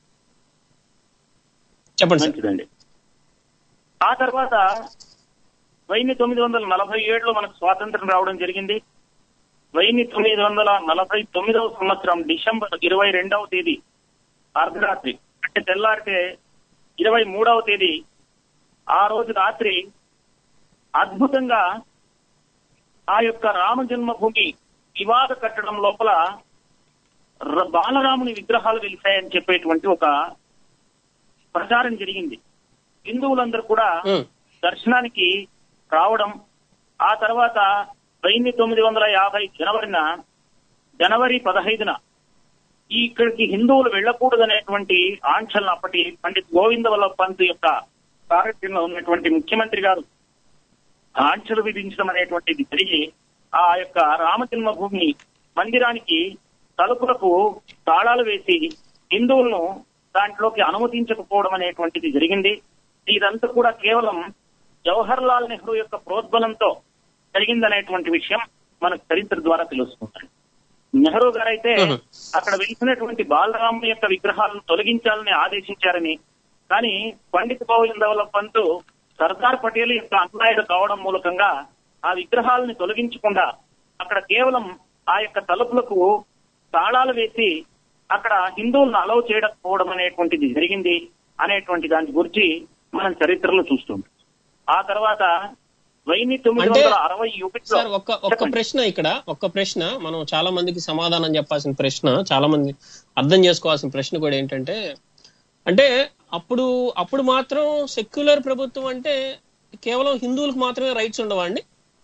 చెప్పండి సార్ మంచిదండి ఆ తర్వాత వెయ్యి తొమ్మిది వందల నలభై ఏడులో మనకు స్వాతంత్రం రావడం జరిగింది వెయ్యి తొమ్మిది వందల నలభై తొమ్మిదవ సంవత్సరం డిసెంబర్ ఇరవై రెండవ తేదీ అర్ధరాత్రి అంటే తెల్లారితే ఇరవై మూడవ తేదీ ఆ రోజు రాత్రి అద్భుతంగా ఆ యొక్క రామ జన్మభూమి వివాద కట్టడం లోపల ర- బాలరాముని విగ్రహాలు వెలిశాయని చెప్పేటువంటి ఒక ప్రచారం జరిగింది హిందువులందరూ కూడా మ్మ్. దర్శనానికి రావడం ఆ తర్వాత వెయ్యి తొమ్మిది వందల యాభై జనవరిన జనవరి పదహైదున ఈ ఇక్కడికి హిందువులు వెళ్ళకూడదనేటువంటి ఆంక్షలను అప్పటి పండిత్ గోవింద వల్లభ పంత్ యొక్క సారథ్యంలో ఉన్నటువంటి ముఖ్యమంత్రి గారు ఆంక్షలు విధించడం అనేటువంటిది జరిగి ఆ యొక్క రామ జన్మభూమి మందిరానికి తలుపులకు తాళాలు వేసి హిందువులను దాంట్లోకి అనుమతించకపోవడం అనేటువంటిది జరిగింది ఇదంతా కూడా కేవలం జవహర్ లాల్ నెహ్రూ యొక్క ప్రోద్బలంతో జరిగిందనేటువంటి విషయం మనకు చరిత్ర ద్వారా తెలుస్తుంది నెహ్రూ గారైతే Mhm. అక్కడ వెలిసినటువంటి బాలరాము యొక్క విగ్రహాలను తొలగించాలని ఆదేశించారని కానీ పండిత్ గోవింద వల్లభ పంత్ సర్దార్ పటేల్ యొక్క అన్యాయుడు కావడం మూలకంగా ఆ విగ్రహాలని తొలగించకుండా అక్కడ కేవలం ఆ యొక్క తలుపులకు తాళాలు వేసి అక్కడ హిందువులను అలౌ చేయకపోవడం అనేటువంటిది జరిగింది అనేటువంటి దాని గురించి మనం చరిత్రలో చూస్తుంటాం ఆ తర్వాత వెయ్యి తొమ్మిది అంటే వందల అరవై ఒకటిలో సార్ ఒక్క ఒక్క చెప్పండి. ప్రశ్న ఇక్కడ ఒక్క ప్రశ్న మనం చాలా మందికి సమాధానం చెప్పాల్సిన ప్రశ్న చాలా మంది అర్థం చేసుకోవాల్సిన ప్రశ్న కూడా ఏంటంటే అంటే అప్పుడు అప్పుడు మాత్రం సెక్యులర్ ప్రభుత్వం అంటే కేవలం హిందువులకు మాత్రమే రైట్స్ ఉండవా అండి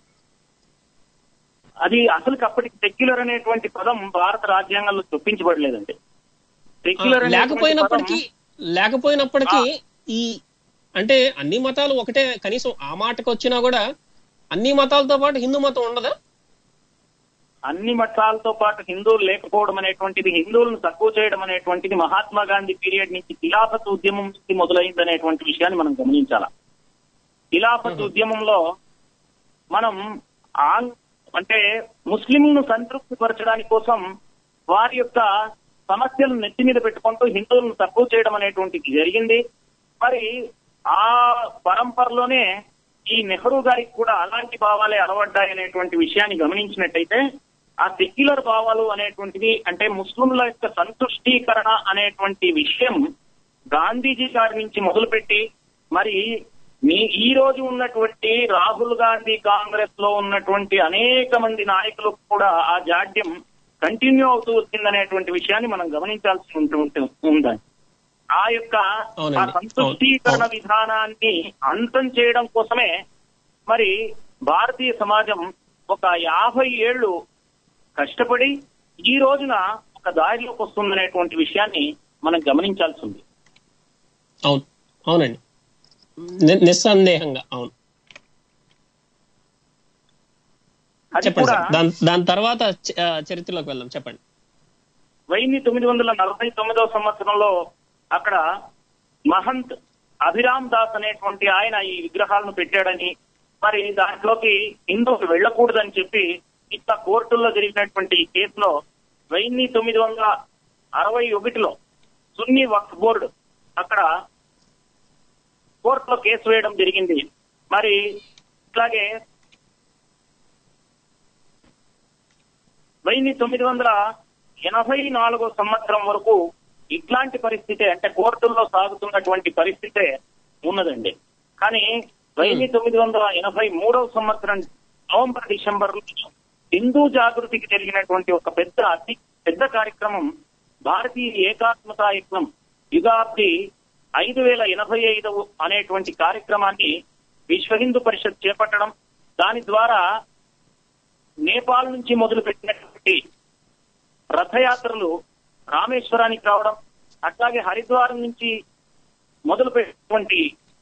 అది అసలు అప్పటికి సెక్యులర్ అనేటువంటి పదం భారత రాజ్యాంగంలో చొప్పించబడలేదండి సెక్యులర్ ఆ, లేకపోయినప్పటికీ లేకపోయినప్పటికీ ఈ అంటే అన్ని మతాలు ఒకటే కనీసం ఆ మాటకు వచ్చినా కూడా అన్ని మతాలతో పాటు హిందూ మతం ఉండదా అన్ని మతాలతో పాటు హిందువులు లేకపోవడం అనేటువంటిది హిందువులను తక్కువ చేయడం అనేటువంటిది మహాత్మా గాంధీ పీరియడ్ నుంచి ఖిలాఫత్ ఉద్యమం నుంచి మొదలైంది అనేటువంటి విషయాన్ని మనం గమనించాలి ఖిలాఫత్ ఉద్యమంలో మనం ఆంగ్ అంటే ముస్లింను సంతృప్తి పరచడానికి కోసం వారి యొక్క సమస్యలను నెత్తి మీద పెట్టుకుంటూ హిందువులను తక్కువ చేయడం అనేటువంటిది జరిగింది మరి ఆ పరంపరలోనే ఈ నెహ్రూ గారికి కూడా అలాంటి భావాలే అలవడ్డాయి అనేటువంటి విషయాన్ని గమనించినట్టయితే ఆ సెక్యులర్ భావాలు అనేటువంటిది అంటే ముస్లింల యొక్క సంతుష్టీకరణ అనేటువంటి విషయం గాంధీజీ గారి నుంచి మొదలుపెట్టి మరి మీ ఈ రోజు ఉన్నటువంటి రాహుల్ గాంధీ కాంగ్రెస్ లో ఉన్నటువంటి అనేక మంది నాయకులకు కూడా ఆ జాడ్యం కంటిన్యూ అవుతూ వచ్చిందనేటువంటి విషయాన్ని మనం గమనించాల్సి ఉంటూ ఉంటూ- ఉందండి ఆ యొక్క అవునండి. ఆ సంతుష్టీకరణ అవును. విధానాన్ని అంతం చేయడం కోసమే మరి భారతీయ సమాజం ఒక యాభై ఏళ్లు కష్టపడి ఈ రోజున ఒక దారిలోకి వస్తుందనేటువంటి విషయాన్ని మనం గమనించాల్సి ఉంది అవును అవునండి ని- నిస్సందేహంగా అవును అది చెప్పండి కూడా సార్ దాని దాని తర్వాత చ- ఆ, చరిత్రలోకి వెళ్దాం చెప్పండి వెయ్యి తొమ్మిది వందల నలభై తొమ్మిదవ సంవత్సరంలో అక్కడ మహంత్ అభిరామ్ దాస్ అనేటువంటి ఆయన ఈ విగ్రహాలను పెట్టాడని మరి దాంట్లోకి హిందువులు వెళ్ళకూడదని చెప్పి ఇట్లా కోర్టుల్లో జరిగినటువంటి ఈ కేసులో వెయ్యి తొమ్మిది వందల అరవై ఒకటిలో సున్నీ వక్ఫ్ బోర్డు అక్కడ కోర్టులో కేసు వేయడం జరిగింది మరి ఇట్లాగే వెయ్యి తొమ్మిది వందల ఎనభై నాలుగో సంవత్సరం వరకు ఇట్లాంటి పరిస్థితి అంటే కోర్టుల్లో సాగుతున్నటువంటి పరిస్థితే ఉన్నదండి కానీ వెయ్యి తొమ్మిది వందల ఎనభై మూడవ సంవత్సరం నవంబర్ డిసెంబర్ లో హిందూ జాగృతికి జరిగినటువంటి ఒక పెద్ద అతి పెద్ద కార్యక్రమం భారతీయ ఏకాత్మతా యజ్ఞం యుగాబ్ది ఐదు వేల ఎనభై ఐదు అనేటువంటి కార్యక్రమాన్ని విశ్వ హిందూ పరిషత్ చేపట్టడం దాని ద్వారా నేపాల్ నుంచి మొదలు పెట్టినటువంటి రథయాత్రలు రామేశ్వరానికి రావడం అట్లాగే హరిద్వారం నుంచి మొదలు పెట్టినటువంటి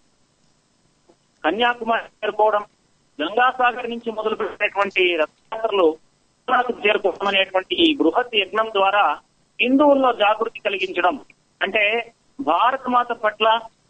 కన్యాకుమారి చేరుకోవడం గంగాసాగర్ నుంచి మొదలు పెట్టినటువంటి రథయాత్రలు ఉత్తరాదికి చేరుకోవడం అనేటువంటి ఈ బృహత్ యజ్ఞం ద్వారా హిందువుల్లో జాగృతి కలిగించడం అంటే భారత మాత పట్ల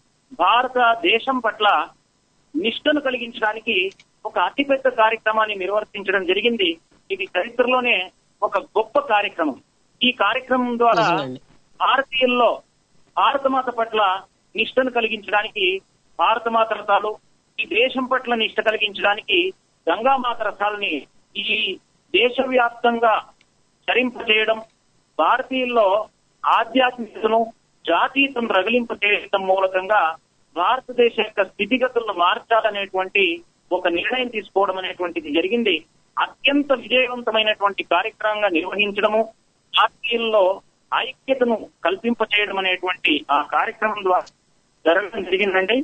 భారతదేశం పట్ల నిష్ఠను కలిగించడానికి ఒక అతిపెద్ద కార్యక్రమాన్ని నిర్వర్తించడం జరిగింది ఇది చరిత్రలోనే ఒక గొప్ప కార్యక్రమం ఈ కార్యక్రమం ద్వారా నిజంగానే. భారతీయుల్లో భారతమాత పట్ల నిష్ఠను కలిగించడానికి భారతమాత రథాలు ఈ దేశం పట్ల నిష్ఠ కలిగించడానికి గంగామాత రథాలని ఈ దేశవ్యాప్తంగా చరింపజేయడం భారతీయుల్లో ఆధ్యాత్మికతను జాతీయతను రగిలింపజేయడం మూలకంగా భారతదేశ యొక్క స్థితిగతులను మార్చాలనేటువంటి ఒక నిర్ణయం తీసుకోవడం అనేటువంటిది జరిగింది అత్యంత విజయవంతమైనటువంటి కార్యక్రమంగా నిర్వహించడము భారతీయుల్లో ఐక్యతను కల్పింపచేయడం అనేటువంటి ఆ కార్యక్రమం ద్వారా జరగడం జరిగిందండి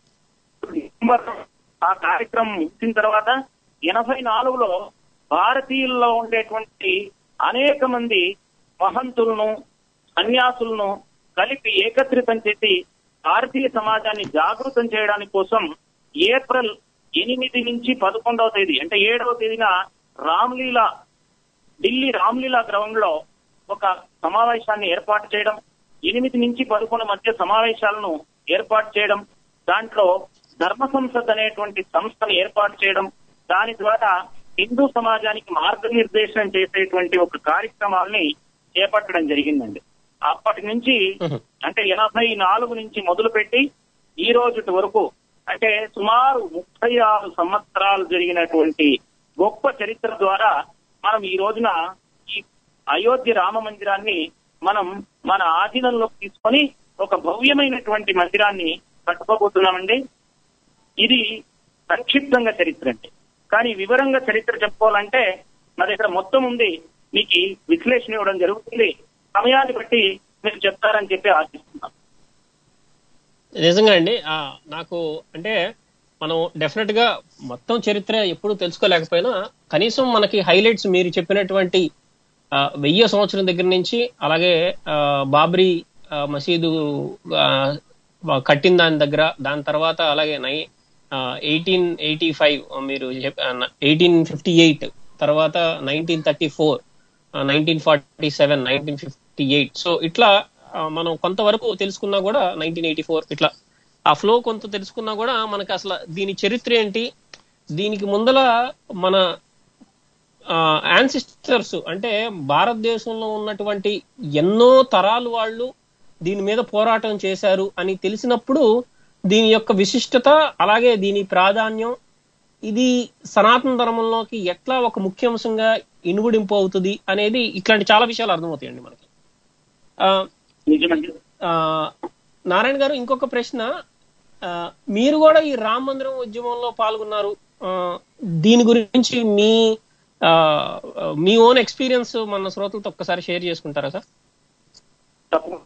డిసెంబర్ ఆ కార్యక్రమం ముగిసిన తర్వాత ఎనభై నాలుగులో భారతీయుల్లో ఉండేటువంటి అనేక మంది మహంతులను సన్యాసులను కలిపి ఏకత్రితం చేసి భారతీయ సమాజాన్ని జాగృతం చేయడానికి కోసం ఏప్రిల్ ఎనిమిది నుంచి పదకొండవ తేదీ అంటే ఏడవ తేదీన రామ్లీలా ఢిల్లీ రామ్లీలా గ్రౌండ్ లో ఒక సమావేశాన్ని ఏర్పాటు చేయడం ఎనిమిది నుంచి పదకొండు మధ్య సమావేశాలను ఏర్పాటు చేయడం దాంట్లో ధర్మ సంసద్ అనేటువంటి సంస్థను ఏర్పాటు చేయడం దాని ద్వారా హిందూ సమాజానికి మార్గనిర్దేశం చేసేటువంటి ఒక కార్యక్రమాల్ని చేపట్టడం జరిగిందండి అప్పటి నుంచి మ్మ్. అంటే ఎనభై నాలుగు నుంచి మొదలుపెట్టి ఈ రోజు వరకు అంటే సుమారు ముప్పై ఆరు సంవత్సరాలు జరిగినటువంటి గొప్ప చరిత్ర ద్వారా మనం ఈ రోజున ఈ అయోధ్య రామ మందిరాన్ని మనం మన ఆధీనంలోకి తీసుకొని ఒక భవ్యమైనటువంటి మందిరాన్ని కట్టుకోబోతున్నామండి ఇది సంక్షిప్తంగా చరిత్ర అండి కానీ వివరంగా చరిత్ర చెప్పుకోవాలంటే నా దగ్గర మొత్తం ఉంది మీకు విశ్లేషణ ఇవ్వడం జరుగుతుంది సమయాన్ని బట్టి మీరు చెప్తారని చెప్పి ఆశిస్తున్నాం నిజంగా అండి ఆ, నాకు అంటే మనం డెఫినెట్ గా మొత్తం చరిత్ర ఎప్పుడు తెలుసుకోలేకపోయినా కనీసం మనకి హైలైట్స్ మీరు చెప్పినటువంటి ఆ, వెయ్యి సంవత్సరం దగ్గర నుంచి అలాగే ఆ, బాబ్రీ ఆ, మసీదు ఆ, కట్టిన దాని దగ్గర దాని తర్వాత అలాగే నై ఎయిటీన్ ఎయిటీ ఫైవ్ మీరు ఎయిటీన్ ఫిఫ్టీ ఎయిట్ తర్వాత nineteen thirty four nineteen forty seven nineteen fifty eight so ఇట్లా ఆ, మనం కొంతవరకు తెలుసుకున్నా కూడా నైన్టీన్ ఎయిటీ ఫోర్ ఇట్లా ఆ ఫ్లో కొంత తెలుసుకున్నా కూడా మనకి అసలు దీని చరిత్ర ఏంటి దీనికి ముందల మన యాన్సిస్టర్స్ అంటే భారతదేశంలో ఉన్నటువంటి ఎన్నో తరాలు వాళ్ళు దీని మీద పోరాటం చేశారు అని తెలిసినప్పుడు దీని యొక్క విశిష్టత అలాగే దీని ప్రాధాన్యం ఇది సనాతన ధర్మంలోకి ఎట్లా ఒక ముఖ్య అంశంగా ఇనుగుడింపు అవుతుంది అనేది ఇట్లాంటి చాలా విషయాలు అర్థమవుతాయండి మనకి ఆ, నిజమండి ఆ, నారాయణ గారు ఇంకొక ప్రశ్న ఆ, మీరు కూడా ఈ రామ మందిరం ఉద్యమంలో పాల్గొన్నారు ఆ, దీని గురించి మీ ఆ, మీ ఓన్ ఎక్స్పీరియన్స్ మన శ్రోతలతో ఒక్కసారి షేర్ చేసుకుంటారా సార్ తప్పకుండా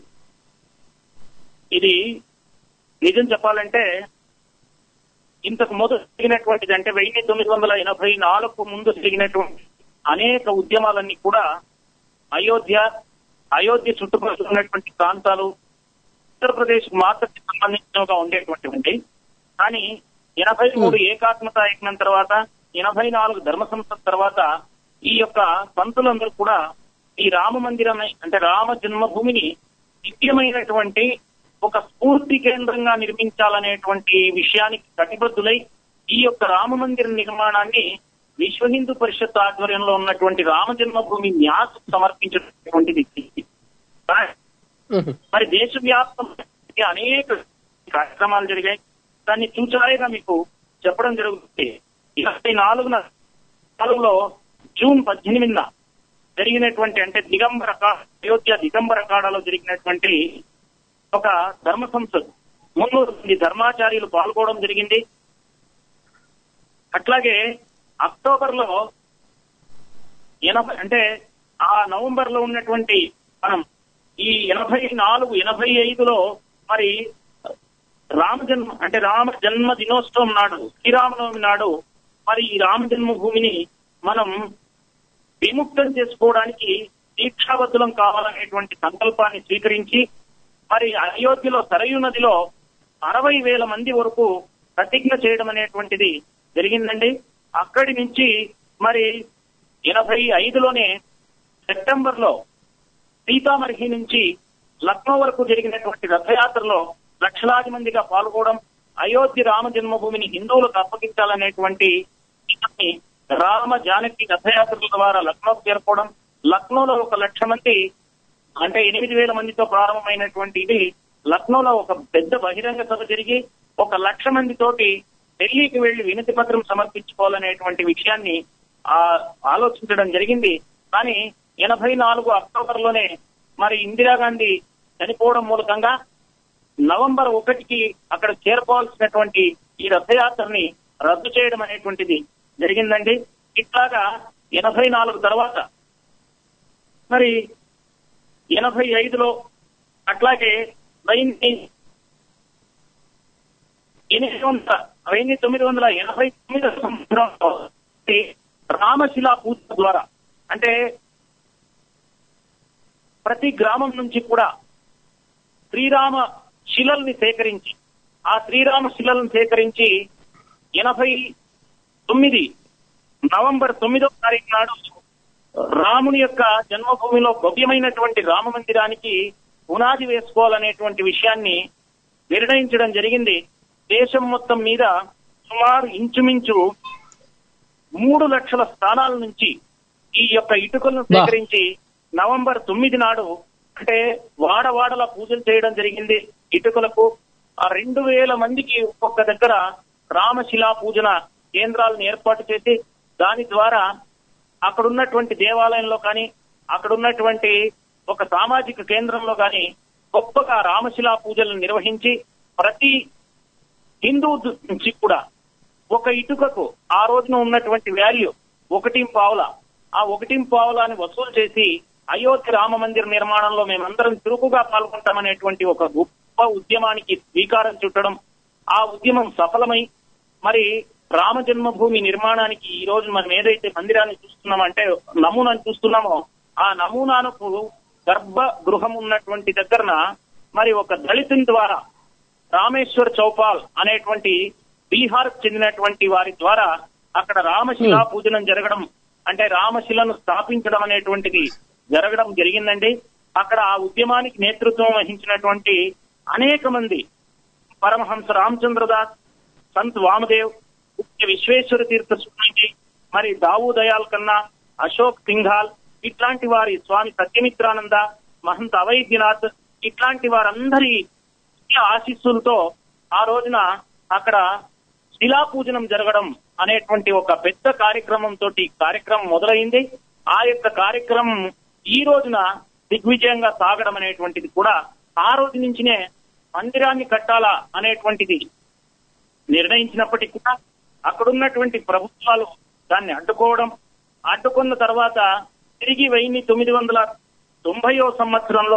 ఇది నిజం చెప్పాలంటే ఇంతకు మొదలు జరిగినటువంటిది అంటే వెయ్యి తొమ్మిది వందల ఎనభై నాలుగు ముందు జరిగినటువంటి అనేక ఉద్యమాలన్నీ కూడా అయోధ్య అయోధ్య చుట్టుపక్కల ఉన్నటువంటి ప్రాంతాలు ఉత్తరప్రదేశ్ మాత్రమే సంబంధించినవిగా ఉండేటువంటివండి కానీ ఎనభై మూడు ఏకాత్మత యజ్ఞం తర్వాత ఎనభై నాలుగు ధర్మ సంస్థ తర్వాత ఈ యొక్క పంతులందరూ కూడా ఈ రామ మందిరం అంటే రామ జన్మభూమిని నిత్యమైనటువంటి ఒక స్ఫూర్తి కేంద్రంగా నిర్మించాలనేటువంటి విషయానికి కటిబద్ధులై ఈ యొక్క రామ మందిర నిర్మాణాన్ని విశ్వ హిందూ పరిషత్ ఆధ్వర్యంలో ఉన్నటువంటి రామ జన్మభూమి న్యాస్ సమర్పించినటువంటిది మ్మ్. మరి దేశవ్యాప్తంగా అనేక కార్యక్రమాలు జరిగాయి దాన్ని చూచాయిగా మీకు చెప్పడం జరుగుతుంది ఇరవై నాలుగున నాలుగులో జూన్ పద్దెనిమిదిన జరిగినటువంటి అంటే దిగంబర కా- అయోధ్య దిగంబర కాడలో జరిగినటువంటి ఒక ధర్మ సంసద్ మున్నూరు మంది ధర్మాచార్యులు పాల్గొనడం జరిగింది అట్లాగే అక్టోబర్ లో ఎనభై అంటే ఆ నవంబర్ లో ఉన్నటువంటి మనం ఈ ఎనభై నాలుగు ఎనభై ఐదులో మరి రామ జన్మ అంటే రామ జన్మ దినోత్సవం నాడు శ్రీరామనవమి నాడు మరి ఈ రామ జన్మభూమిని మనం విముక్తం చేసుకోవడానికి దీక్షాబద్ధులం కావాలనేటువంటి సంకల్పాన్ని స్వీకరించి మరి అయోధ్యలో సరయు నదిలో అరవై వేల మంది వరకు ప్రతిజ్ఞ చేయడం అనేటువంటిది జరిగిందండి అక్కడి నుంచి మరి ఎనభై ఐదులోనే సెప్టెంబర్ లో సీతామర్హి నుంచి లక్నో వరకు జరిగినటువంటి రథయాత్రలో లక్షలాది మందిగా పాల్గొనడం అయోధ్య రామ జన్మభూమిని హిందువులకు అప్పగించాలనేటువంటి విషయాన్ని రామ జానకి రథయాత్రల ద్వారా లక్నోకు చేరుకోవడం లక్నోలో ఒక లక్ష మంది అంటే ఎనిమిది వేల మందితో ప్రారంభమైనటువంటి ఇది లక్నోలో ఒక పెద్ద బహిరంగ సభ జరిగి ఒక లక్ష మంది తోటి ఢిల్లీకి వెళ్లి వినతి పత్రం సమర్పించుకోవాలనేటువంటి విషయాన్ని ఆ ఆలోచించడం జరిగింది కానీ ఎనభై నాలుగు అక్టోబర్ లోనే మరి ఇందిరాగాంధీ చనిపోవడం మూలకంగా నవంబర్ ఒకటికి అక్కడ చేరుకోవాల్సినటువంటి ఈ రథయాత్రని రద్దు చేయడం అనేటువంటిది జరిగిందండి ఇట్లాగా ఎనభై నాలుగు తర్వాత మరి ఎనభై ఐదులో అట్లాగే వెయ్యి ఎనిమిది వందల వెయ్యి తొమ్మిది వందల ఎనభై తొమ్మిది సంవత్సరంలో ఈ రామశిలా పూజ ద్వారా అంటే ప్రతి గ్రామం నుంచి కూడా శ్రీరామ శిలల్ని సేకరించి ఆ శ్రీరామ శిలలను సేకరించి ఎనభై తొమ్మిది నవంబర్ తొమ్మిదో తారీఖు నాడు రాముని యొక్క జన్మభూమిలో భవ్యమైనటువంటి రామ మందిరానికి పునాది వేసుకోవాలనేటువంటి విషయాన్ని నిర్ణయించడం జరిగింది దేశం మొత్తం మీద సుమారు ఇంచుమించు మూడు లక్షల స్థానాల నుంచి ఈ యొక్క ఇటుకలను సేకరించి నవంబర్ తొమ్మిది నాడు అంటే వాడవాడల పూజలు చేయడం జరిగింది ఇటుకలకు ఆ రెండు వేల మందికి ఒక్కొక్క దగ్గర రామశిలా పూజన కేంద్రాలను ఏర్పాటు చేసి దాని ద్వారా అక్కడ ఉన్నటువంటి దేవాలయంలో కానీ అక్కడ ఉన్నటువంటి ఒక సామాజిక కేంద్రంలో కానీ గొప్పగా రామశిలా పూజలను నిర్వహించి ప్రతి హిందూ దు- నుంచి కూడా ఒక ఇటుకకు ఆ రోజున ఉన్నటువంటి వాల్యూ ఒకటి పావుల ఆ ఒకటి పావులాని వసూలు చేసి అయోధ్య రామ మందిర నిర్మాణంలో మేమందరం చురుకుగా పాల్గొంటామనేటువంటి ఒక గొప్ప ఉద్యమానికి శ్రీకారం చుట్టడం ఆ ఉద్యమం సఫలమై మరి రామ జన్మభూమి నిర్మాణానికి ఈ రోజు మనం ఏదైతే మందిరాన్ని చూస్తున్నామంటే నమూనాను చూస్తున్నామో ఆ నమూనాకు గర్భ గృహం ఉన్నటువంటి దగ్గరన మరి ఒక దళితుని ద్వారా రామేశ్వర్ చౌపాల్ అనేటువంటి బీహార్ చెందినటువంటి వారి ద్వారా అక్కడ రామశిలా పూజనం జరగడం అంటే రామశిలను స్థాపించడం అనేటువంటిది జరగడం జరిగిందండి అక్కడ ఆ ఉద్యమానికి నేతృత్వం వహించినటువంటి అనేక మంది పరమహంస రామచంద్రదాస్ సంత్ వామదేవ్ ముఖ్య విశ్వేశ్వర తీర్థ స్వామిజీ మరి దావు దయాల్ కన్నా అశోక్ సింఘాల్ ఇట్లాంటి వారి స్వామి సత్యమిత్రానంద మహంత అవైద్యనాథ్ ఇట్లాంటి వారందరి ఆశీస్సులతో ఆ రోజున అక్కడ శిలా పూజనం జరగడం అనేటువంటి ఒక పెద్ద కార్యక్రమం తోటి కార్యక్రమం మొదలైంది ఆ యొక్క కార్యక్రమం ఈ రోజున దిగ్విజయంగా సాగడం అనేటువంటిది కూడా ఆ రోజు నుంచినే మందిరాన్ని కట్టాలా అనేటువంటిది నిర్ణయించినప్పటికీ కూడా అక్కడున్నటువంటి ప్రభుత్వాలు దాన్ని అడ్డుకోవడం అడ్డుకున్న తర్వాత తిరిగి వెయ్యి తొమ్మిది వందల తొంభైవ సంవత్సరంలో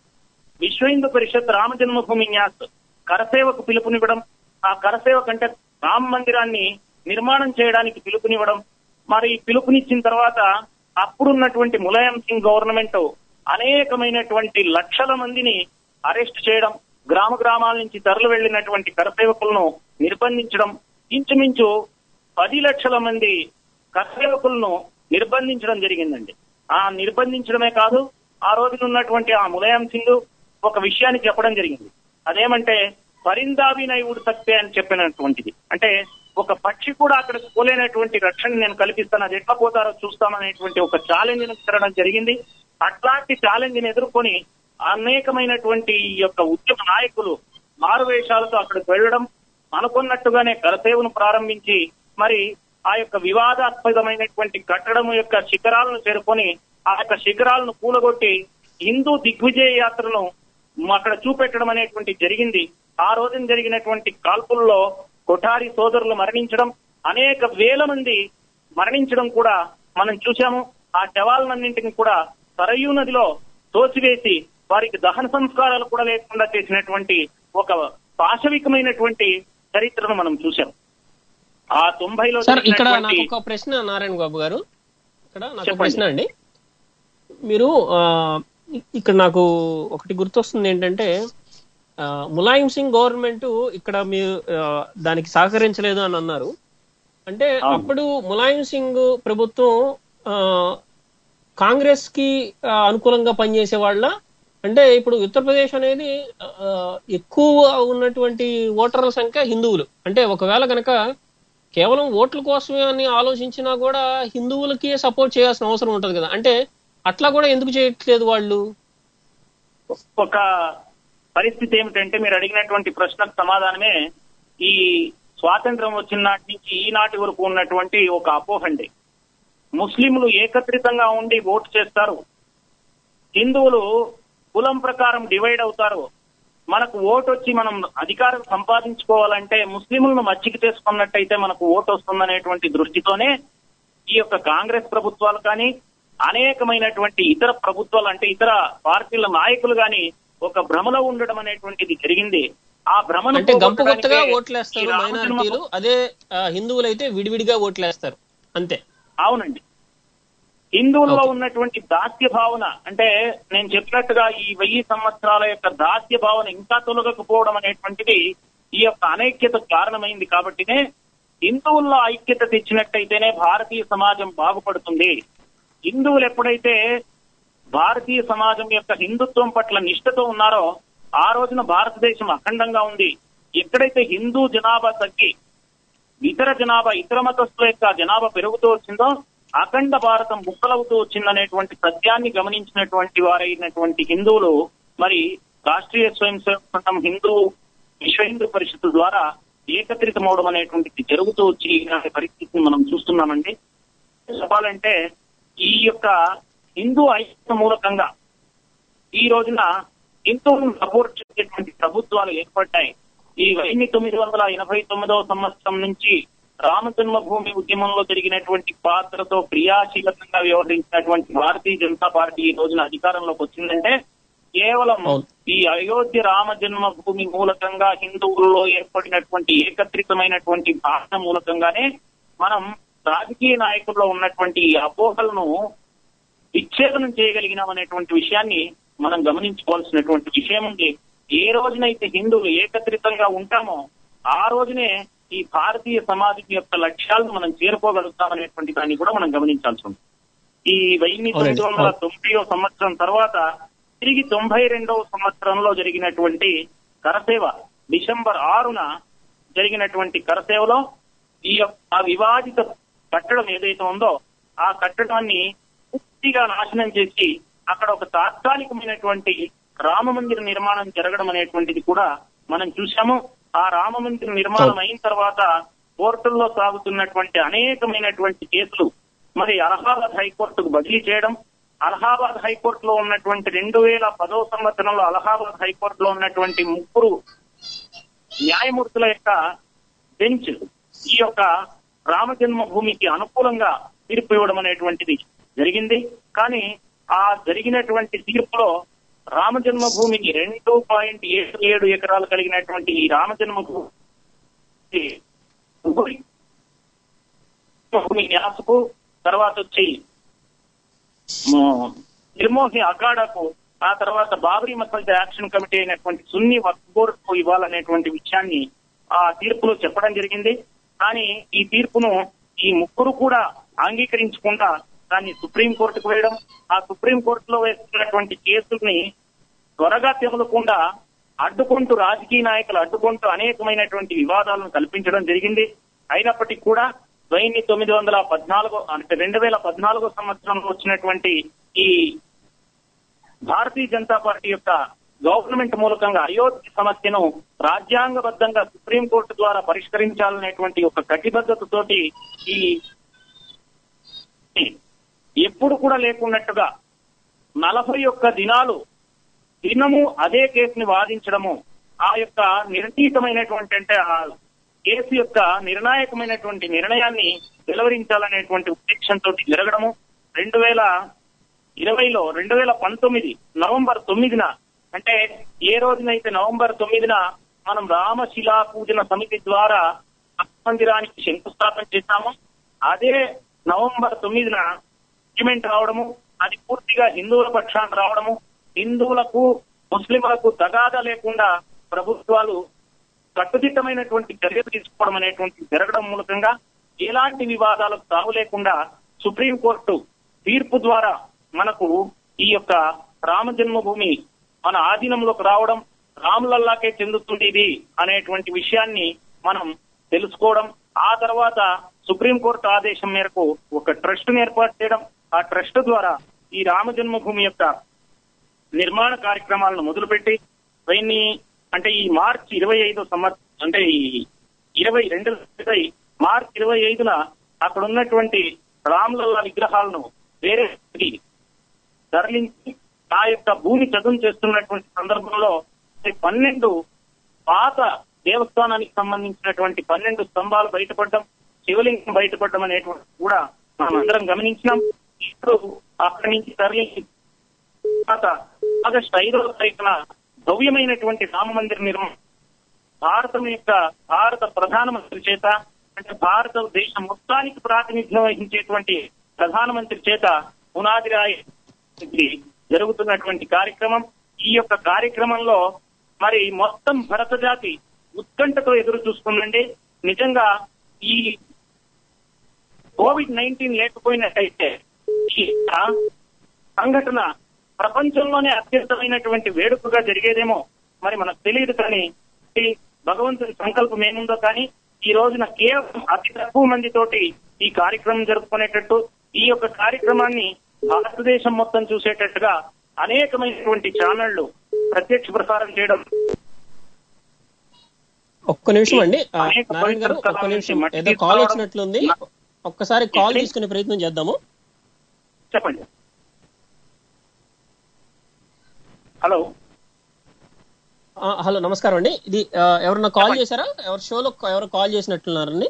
విశ్వ హిందూ పరిషత్ రామజన్మభూమి న్యాస్ కరసేవకు పిలుపునివ్వడం ఆ కరసేవ కంటే రామ మందిరాన్ని నిర్మాణం చేయడానికి పిలుపునివ్వడం మరి పిలుపునిచ్చిన తర్వాత అప్పుడున్నటువంటి ములాయం సింగ్ గవర్నమెంట్ అనేకమైనటువంటి లక్షల మందిని అరెస్ట్ చేయడం గ్రామ గ్రామాల నుంచి తరలి వెళ్లినటువంటి కరసేవకులను నిర్బంధించడం ఇంచుమించు పది లక్షల మంది కర్సేవకులను నిర్బంధించడం జరిగిందండి ఆ నిర్బంధించడమే కాదు ఆ రోజున ఉన్నటువంటి ఆ ములాయం సింగ్ ఒక విషయాన్ని చెప్పడం జరిగింది అదేమంటే పరిందావి నైవుడు సత్తే అని చెప్పినటువంటిది అంటే ఒక పక్షి కూడా అక్కడ పోలేనటువంటి రక్షణ నేను కల్పిస్తాను అది ఎట్లా పోతారో చూస్తామనేటువంటి ఒక ఛాలెంజ్ పెట్టడం జరిగింది అట్లాంటి ఛాలెంజ్ ని ఎదుర్కొని అనేకమైనటువంటి ఈ యొక్క ఉద్యమ నాయకులు మారువేషాలతో అక్కడికి వెళ్ళడం అనుకున్నట్టుగానే కరసేవను ప్రారంభించి మరి ఆ యొక్క వివాదాస్పదమైనటువంటి కట్టడం యొక్క శిఖరాలను చేరుకొని ఆ యొక్క శిఖరాలను కూలగొట్టి హిందూ దిగ్విజయ యాత్రను అక్కడ చూపెట్టడం అనేటువంటి జరిగింది ఆ రోజున జరిగినటువంటి కాల్పుల్లో కొఠారి సోదరులు మరణించడం అనేక వేల మంది మరణించడం కూడా మనం చూశాము ఆ శవాలన్నింటిని కూడా సరయూ నదిలో తోసివేసి వారికి దహన సంస్కారాలు కూడా లేకుండా చేసినటువంటి ఒక పాశవికమైనటువంటి చరిత్రను మనం చూశాం ఆ తొంభైలో సార్ ఇక్కడ నాకు జరిగినటువంటి- ఒక ప్రశ్న నారాయణ బాబు గారు ఇక్కడ నాకు ఒక చెప్పండి. ప్రశ్న అండి మీరు ఆ, ఇ- ఇక్కడ నాకు ఒకటి గుర్తొస్తుంది ఏంటంటే ఆ, ములాయం సింగ్ గవర్నమెంట్ ఇక్కడ మీరు ఆ, దానికి సహకరించలేదు అని అన్నారు అంటే అవును. అప్పుడు ములాయం సింగ్ ప్రభుత్వం ఆ, కాంగ్రెస్ కి ఆ, అనుకూలంగా పనిచేసే వాళ్ళ అంటే ఇప్పుడు ఉత్తరప్రదేశ్ అనేది ఆ, ఎక్కువ ఉన్నటువంటి ఓటర్ల సంఖ్య హిందువులు అంటే ఒకవేళ కనుక కేవలం ఓట్ల కోసమే అని ఆలోచించినా కూడా హిందువులకి సపోర్ట్ చేయాల్సిన అవసరం ఉంటది కదా అంటే అట్లా కూడా ఎందుకు చేయట్లేదు వాళ్ళు ఒక పరిస్థితి ఏమిటంటే మీరు అడిగినటువంటి ప్రశ్నకు సమాధానమే ఈ స్వాతంత్రం వచ్చిన నాటి నుంచి ఈనాటి వరకు ఉన్నటువంటి ఒక అపోహండి ముస్లింలు ఏకత్రితంగా ఉండి ఓటు చేస్తారు హిందువులు కులం ప్రకారం డివైడ్ అవుతారు మనకు ఓటు వచ్చి మనం అధికారం సంపాదించుకోవాలంటే ముస్లింలను మచ్చికి చేసుకున్నట్టయితే మనకు ఓటు వస్తుందనేటువంటి దృష్టితోనే ఈ యొక్క కాంగ్రెస్ ప్రభుత్వాలు కానీ అనేకమైనటువంటి ఇతర ప్రభుత్వాలు అంటే ఇతర పార్టీల నాయకులు గాని ఒక భ్రమలో ఉండడం అనేటువంటిది జరిగింది ఆ భ్రమను అంటే గంపు పోగొట్టడానికే కొత్తగా ఈ ఓట్లేస్తారు రామజన్మ- మైనారిటీలు అదే ఆ, హిందువులు అయితే విడివిడిగా ఓట్లేస్తారు అంతే అవునండి హిందువుల్లో Okay. ఉన్నటువంటి దాస్య భావన అంటే నేను చెప్పినట్టుగా ఈ వెయ్యి సంవత్సరాల యొక్క దాస్య భావన ఇంకా తొలగకపోవడం అనేటువంటిది ఈ యొక్క అనైక్యత కారణమైంది కాబట్టినే హిందువుల్లో ఐక్యత తెచ్చినట్టయితేనే భారతీయ సమాజం బాగుపడుతుంది హిందువులు ఎప్పుడైతే భారతీయ సమాజం యొక్క హిందుత్వం పట్ల నిష్ఠతో ఉన్నారో ఆ రోజున భారతదేశం అఖండంగా ఉంది ఎక్కడైతే హిందూ జనాభా తగ్గి ఇతర జనాభా ఇతర మతస్థుల యొక్క జనాభా పెరుగుతూ వచ్చిందో అఖండ భారతం ముక్కలవుతూ వచ్చిందనేటువంటి సత్యాన్ని గమనించినటువంటి వారైనటువంటి హిందువులు మరి రాష్ట్రీయ స్వయం సేవక సంఘం హిందూ విశ్వ హిందూ పరిషత్ ద్వారా ఏకత్రితమవడం అనేటువంటిది జరుగుతూ వచ్చి ఇలాంటి పరిస్థితిని మనం చూస్తున్నామండి చెప్పాలంటే ఈ యొక్క హిందూ ఐక్యత మూలకంగా ఈ రోజున హిందువులను సపోర్ట్ చేసేటువంటి ప్రభుత్వాలు ఏర్పడ్డాయి ఈ వెయ్యి తొమ్మిది వందల ఎనభై తొమ్మిదవ సంవత్సరం నుంచి రామ జన్మభూమి ఉద్యమంలో జరిగినటువంటి పాత్రతో క్రియాశీలకంగా వ్యవహరించినటువంటి భారతీయ జనతా పార్టీ ఈ రోజున అధికారంలోకి వచ్చిందంటే కేవలం అవును. ఈ అయోధ్య రామ జన్మభూమి మూలకంగా హిందువుల్లో ఏర్పడినటువంటి ఏకత్రితమైనటువంటి భాష మూలకంగానే మనం రాజకీయ నాయకుల్లో ఉన్నటువంటి ఈ అపోహలను విచ్ఛేదనం చేయగలిగినాం అనేటువంటి విషయాన్ని మనం గమనించుకోవాల్సినటువంటి విషయం ఉంది ఏ రోజునైతే హిందువులు ఏకత్రితంగా ఉంటామో ఆ రోజునే ఈ భారతీయ సమాజం యొక్క లక్ష్యాలను మనం చేరుకోగలుగుతాం అనేటువంటి దాన్ని కూడా మనం గమనించాల్సి ఉంది ఈ వెయ్యి తొమ్మిది వందల తొంభైవ సంవత్సరం తర్వాత తిరిగి తొంభై రెండవ సంవత్సరంలో జరిగినటువంటి కరసేవ డిసెంబర్ ఆరున జరిగినటువంటి కరసేవలో ఈ యొక్క ఆ వివాదిత కట్టడం ఏదైతే ఉందో ఆ కట్టడాన్ని పూర్తిగా నాశనం చేసి అక్కడ ఒక తాత్కాలికమైనటువంటి రామ మందిర నిర్మాణం జరగడం అనేటువంటిది కూడా మనం చూసాము ఆ రామ మందిర నిర్మాణం అయిన తర్వాత కోర్టుల్లో సాగుతున్నటువంటి అనేకమైనటువంటి కేసులు మరి అలహాబాద్ హైకోర్టుకు బదిలీ చేయడం అలహాబాద్ హైకోర్టులో ఉన్నటువంటి రెండు వేల పదో సంవత్సరంలో అలహాబాద్ హైకోర్టులో ఉన్నటువంటి ముగ్గురు న్యాయమూర్తుల యొక్క బెంచ్ ఈ యొక్క రామ జన్మభూమికి అనుకూలంగా తీర్పు ఇవ్వడం అనేటువంటిది జరిగింది కానీ ఆ జరిగినటువంటి తీర్పులో రామ జన్మభూమికి రెండు పాయింట్ ఏడు ఏడు ఎకరాలు కలిగినటువంటి ఈ రామ జన్మభూమి భూమి న్యాసకు తర్వాత వచ్చి మ- నిర్మోహి అఖాడాకు ఆ తర్వాత బాబరీ మసల్ద యాక్షన్ కమిటీ అయినటువంటి సున్ని వక్ఫ్ బోర్డ్ కు ఇవ్వాలనేటువంటి విషయాన్ని ఆ తీర్పులో చెప్పడం జరిగింది కానీ ఈ తీర్పును ఈ ముగ్గురు కూడా అంగీకరించకుండా దాన్ని సుప్రీం కోర్టుకు వేయడం ఆ సుప్రీం కోర్టులో వేస్తున్నటువంటి కేసుల్ని త్వరగా తెమలకుండా అడ్డుకుంటూ రాజకీయ నాయకులు అడ్డుకుంటూ అనేకమైనటువంటి వివాదాలను కల్పించడం జరిగింది అయినప్పటికీ కూడా వెయ్యి తొమ్మిది వందల పద్నాలుగు అంటే రెండు వేల పద్నాలుగో సంవత్సరంలో వచ్చినటువంటి ఈ భారతీయ జనతా పార్టీ యొక్క గవర్నమెంట్ మూలకంగా అయోధ్య సమస్యను రాజ్యాంగబద్ధంగా సుప్రీంకోర్టు ద్వారా పరిష్కరించాలనేటువంటి ఒక కటిబద్ధతతోటి ఈ ఎప్పుడు కూడా లేకున్నట్టుగా నలభై ఒక్క దినాలు దినము అదే కేసుని వాదించడము ఆ యొక్క నిర్ణీతమైనటువంటి అంటే ఆ కేసు యొక్క నిర్ణాయకమైనటువంటి నిర్ణయాన్ని వెలువరించాలనేటువంటి ఉద్దేశంతో జరగడము రెండు వేల ఇరవైలో రెండు వేల పంతొమ్మిది నవంబర్ తొమ్మిదిన అంటే ఏ రోజునైతే నవంబర్ తొమ్మిదిన మనం రామశిలా పూజన సమితి ద్వారా రామ మందిరానికి శంకుస్థాపన చేశాము అదే నవంబర్ తొమ్మిదిన డాక్యుమెంట్ రావడము అది పూర్తిగా హిందువుల పక్షాన రావడము హిందువులకు ముస్లింలకు తగాదా లేకుండా ప్రభుత్వాలు కట్టుదిట్టమైనటువంటి చర్యలు తీసుకోవడం అనేటువంటి జరగడం మూలకంగా ఎలాంటి వివాదాలకు తావు లేకుండా సుప్రీంకోర్టు తీర్పు ద్వారా మనకు ఈ యొక్క రామ జన్మభూమి మన ఆధీనంలోకి రావడం రాములల్లాకే చెందుతుంది ఇది అనేటువంటి విషయాన్ని మనం తెలుసుకోవడం ఆ తర్వాత సుప్రీంకోర్టు ఆదేశం మేరకు ఒక ట్రస్ట్ ఏర్పాటు చేయడం ఆ ట్రస్ట్ ద్వారా ఈ రామ జన్మభూమి యొక్క నిర్మాణ కార్యక్రమాలను మొదలుపెట్టి వెయ్యి అంటే ఈ మార్చి ఇరవై ఐదో సంవత్సరం అంటే ఈ ఇరవై రెండు ఇరవై మార్చి ఇరవై ఐదున అక్కడ ఉన్నటువంటి రాములల్ల విగ్రహాలను వేరే తరలించి ఆ యొక్క భూమి చదును చేస్తున్నటువంటి సందర్భంలో ఈ పన్నెండు పాత దేవస్థానానికి సంబంధించినటువంటి పన్నెండు స్తంభాలు బయటపడడం శివలింగం బయటపడడం అనేటువంటి కూడా మనం అందరం గమనించినాం ఇప్పుడు అక్కడి నుంచి తరలించి తర్వాత ఆగస్టు ఐదవ తారీఖున భవ్యమైనటువంటి రామ మందిర నిర్మాణం భారతం యొక్క భారత ప్రధానమంత్రి చేత అంటే భారతదేశం మొత్తానికి ప్రాతినిధ్యం వహించేటువంటి ప్రధానమంత్రి చేత పునాది రాయి ఇది జరుగుతున్నటువంటి కార్యక్రమం ఈ యొక్క కార్యక్రమంలో మరి మొత్తం భరత జాతి ఉత్కంఠతో ఎదురు చూస్తుందండి నిజంగా ఈ కోవిడ్ నైన్టీన్ లేకపోయినట్టయితే ఈ సంఘటన ప్రపంచంలోనే అత్యంతమైనటువంటి వేడుకగా జరిగేదేమో మరి మనకు తెలియదు కానీ ఈ భగవంతుని సంకల్పం ఏముందో కానీ ఈ రోజున కేవలం అతి తక్కువ మందితోటి ఈ కార్యక్రమం జరుపుకునేటట్టు ఈ యొక్క కార్యక్రమాన్ని భారతదేశం మొత్తం చూసేటట్టుగా అనేకమైనటువంటి ఛానళ్లు ప్రత్యక్ష ప్రసారం చేయడం ఒక్క నిమిషం అండి ఆ, అనేక నారాయణ గారు పవిత్ర ఒక్క నిమిషం మట్టి ఏదో కాల్ తీసుకోవడం. వచ్చినట్లుంది ఒక్కసారి కాల్ ఏంటి? తీసుకునే ప్రయత్నం చేద్దాము చెప్పండి హలో ఆ, హలో నమస్కారం అండి ఇది ఆ, ఎవరన్నా కాల్ చేశారా ఎవరు షోలో ఎవరు కాల్ చేసినట్లున్నారండి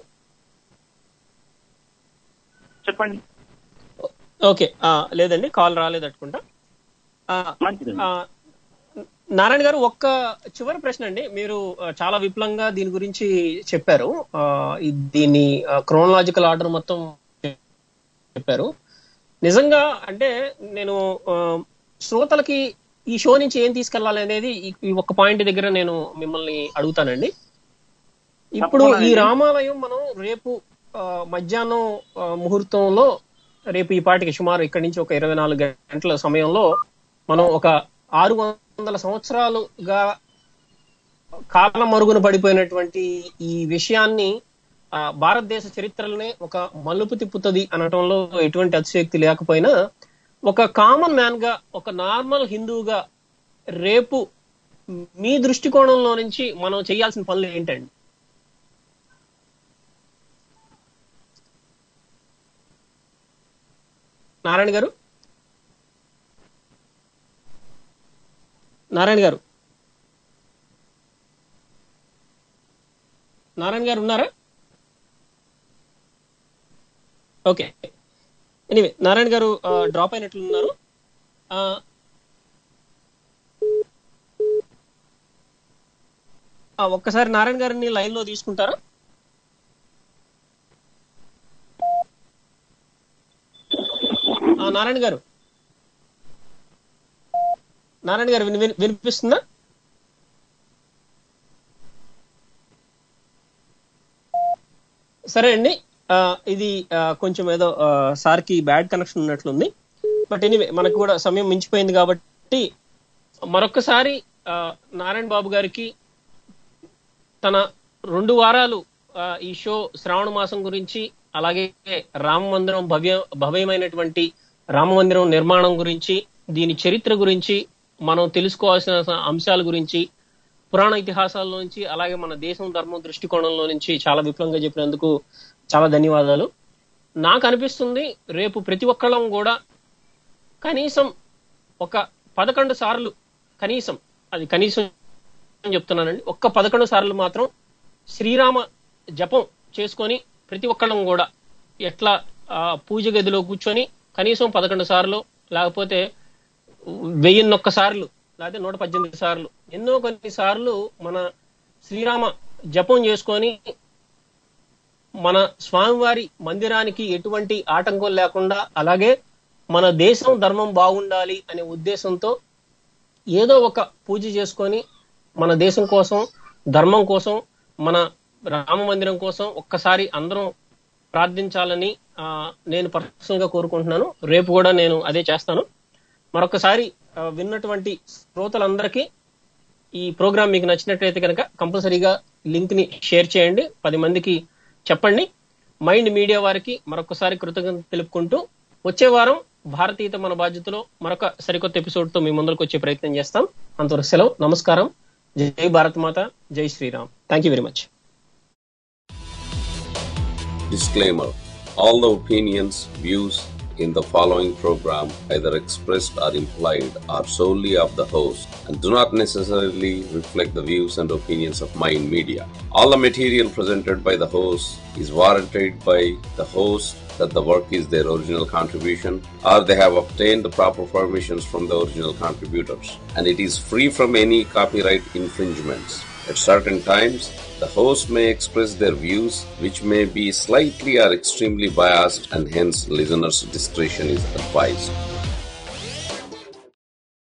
చెప్పండి ఓకే ఆ, లేదండి కాల్ రాలేదు అనుకుంటా ఆ, మంచిది ఆ, నారాయణ గారు ఒక్క చివరి ప్రశ్న అండి మీరు ఆ, చాలా విపులంగా దీని గురించి చెప్పారు ఆ, ఈ- దీన్ని క్రోనలాజికల్ ఆర్డర్ మొత్తం చెప్పారు నిజంగా అంటే నేను ఆ, శ్రోతలకి ఈ షో నుంచి ఏం తీసుకెళ్లాలి అనేది ఈ- ఈ ఒక్క పాయింట్ దగ్గర నేను మిమ్మల్ని అడుగుతానండి ఇప్పుడు ఈ తప్పకుండా రామాలయం మనం రేపు ఆ, మధ్యాహ్నం ఆ, ముహూర్తంలో రేపు ఈ పాటికి సుమారు ఇక్కడి నుంచి ఒక ఇరవై నాలుగు గంటల సమయంలో మనం ఒక ఆరు వందల సంవత్సరాలుగా కాలం మరుగున పడిపోయినటువంటి ఈ విషయాన్ని ఆ, భారతదేశ చరిత్రలోనే ఒక మలుపు తిప్పుతుంది అనటంలో ఎటువంటి అతిశయోక్తి లేకపోయినా ఒక కామన్ మ్యాన్ గా ఒక నార్మల్ హిందువుగా రేపు మీ దృష్టికోణంలో నుంచి మనం చేయాల్సిన పనులు ఏంటండి నారాయణ గారు నారాయణ గారు నారాయణ గారు ఉన్నారా ఓకే ఎనీవే నారాయణ గారు డ్రాప్ అయినట్లున్నారు ఆ, ఆ, ఒక్కసారి నారాయణ గారిని లైన్ లో తీసుకుంటారా ఆ, నారాయణ గారు నారాయణ గారు విని- విని- వినిపిస్తుందా సరే అండి ఆ, ఇది ఆ, కొంచెం ఏదో ఆ, సార్కి బ్యాడ్ కనెక్షన్ ఉన్నట్లుంది బట్ ఎనీవే మనకు కూడా సమయం మించిపోయింది కాబట్టి మరొకసారి ఆ, నారాయణ బాబు గారికి తన రెండు వారాలు ఆ, ఈ షో శ్రావణ మాసం గురించి అలాగే రామ మందిరం భవ్య భవ్యమైనటువంటి రామ మందిరం నిర్మాణం గురించి దీని చరిత్ర గురించి మనం తెలుసుకోవాల్సిన అంశాల గురించి పురాణ ఇతిహాసాల నుంచి అలాగే మన దేశం ధర్మం దృష్టికోణంలో నుంచి చాలా విపులంగా చెప్పినందుకు చాలా ధన్యవాదాలు నాకు అనిపిస్తుంది రేపు ప్రతి ఒక్కళ్ళం కూడా కనీసం ఒక పదకొండు సార్లు కనీసం అది కనీసం చెప్తున్నానండి ఒక్క పదకొండు సార్లు మాత్రం శ్రీరామ జపం చేసుకొని ప్రతి ఒక్కళ్ళం కూడా ఎట్లా ఆ, పూజ గదిలో కూర్చొని కనీసం పదకొండు సార్లు లేకపోతే వెయ్యిన్నొక్క సార్లు లేకపోతే నూట పద్దెనిమిది సార్లు ఎన్నో కొన్ని సార్లు మన శ్రీరామ జపం చేసుకొని మన స్వామివారి మందిరానికి ఎటువంటి ఆటంకం లేకుండా అలాగే మన దేశం ధర్మం బాగుండాలి అనే ఉద్దేశంతో ఏదో ఒక పూజ చేసుకొని మన దేశం కోసం ధర్మం కోసం మన రామ మందిరం కోసం ఒక్కసారి అందరం ప్రార్థించాలని ఆ, నేను పర్సనల్ గా కోరుకుంటున్నాను రేపు కూడా నేను అదే చేస్తాను మరొకసారి ఆ, విన్నటువంటి శ్రోతలందరికీ ఈ ప్రోగ్రామ్ మీకు నచ్చినట్లయితే కనుక కంపల్సరీగా లింక్ ని షేర్ చేయండి పది మందికి చెప్పండి మైండ్ మీడియా వారికి మరొకసారి కృతజ్ఞత తెలుపుకుంటూ వచ్చే వారం భారతీయత మన బాధ్యతలో మరొక సరికొత్త ఎపిసోడ్ తో మీ ముందరకు వచ్చే ప్రయత్నం చేస్తాం అంతవరకు సెలవు నమస్కారం జై భారత్ మాత జై Shriram thank you very much Disclaimer All the opinions, views in the following program, either expressed or implied, are solely of the host and do not necessarily reflect the views and opinions of Mind Media. All the material presented by the host is warranted by the host that the work is their original contribution or they have obtained the proper permissions from the original contributors and it is free from any copyright infringements. At certain times, the host may express their views, which may be slightly or extremely biased, and hence listeners' discretion is advised.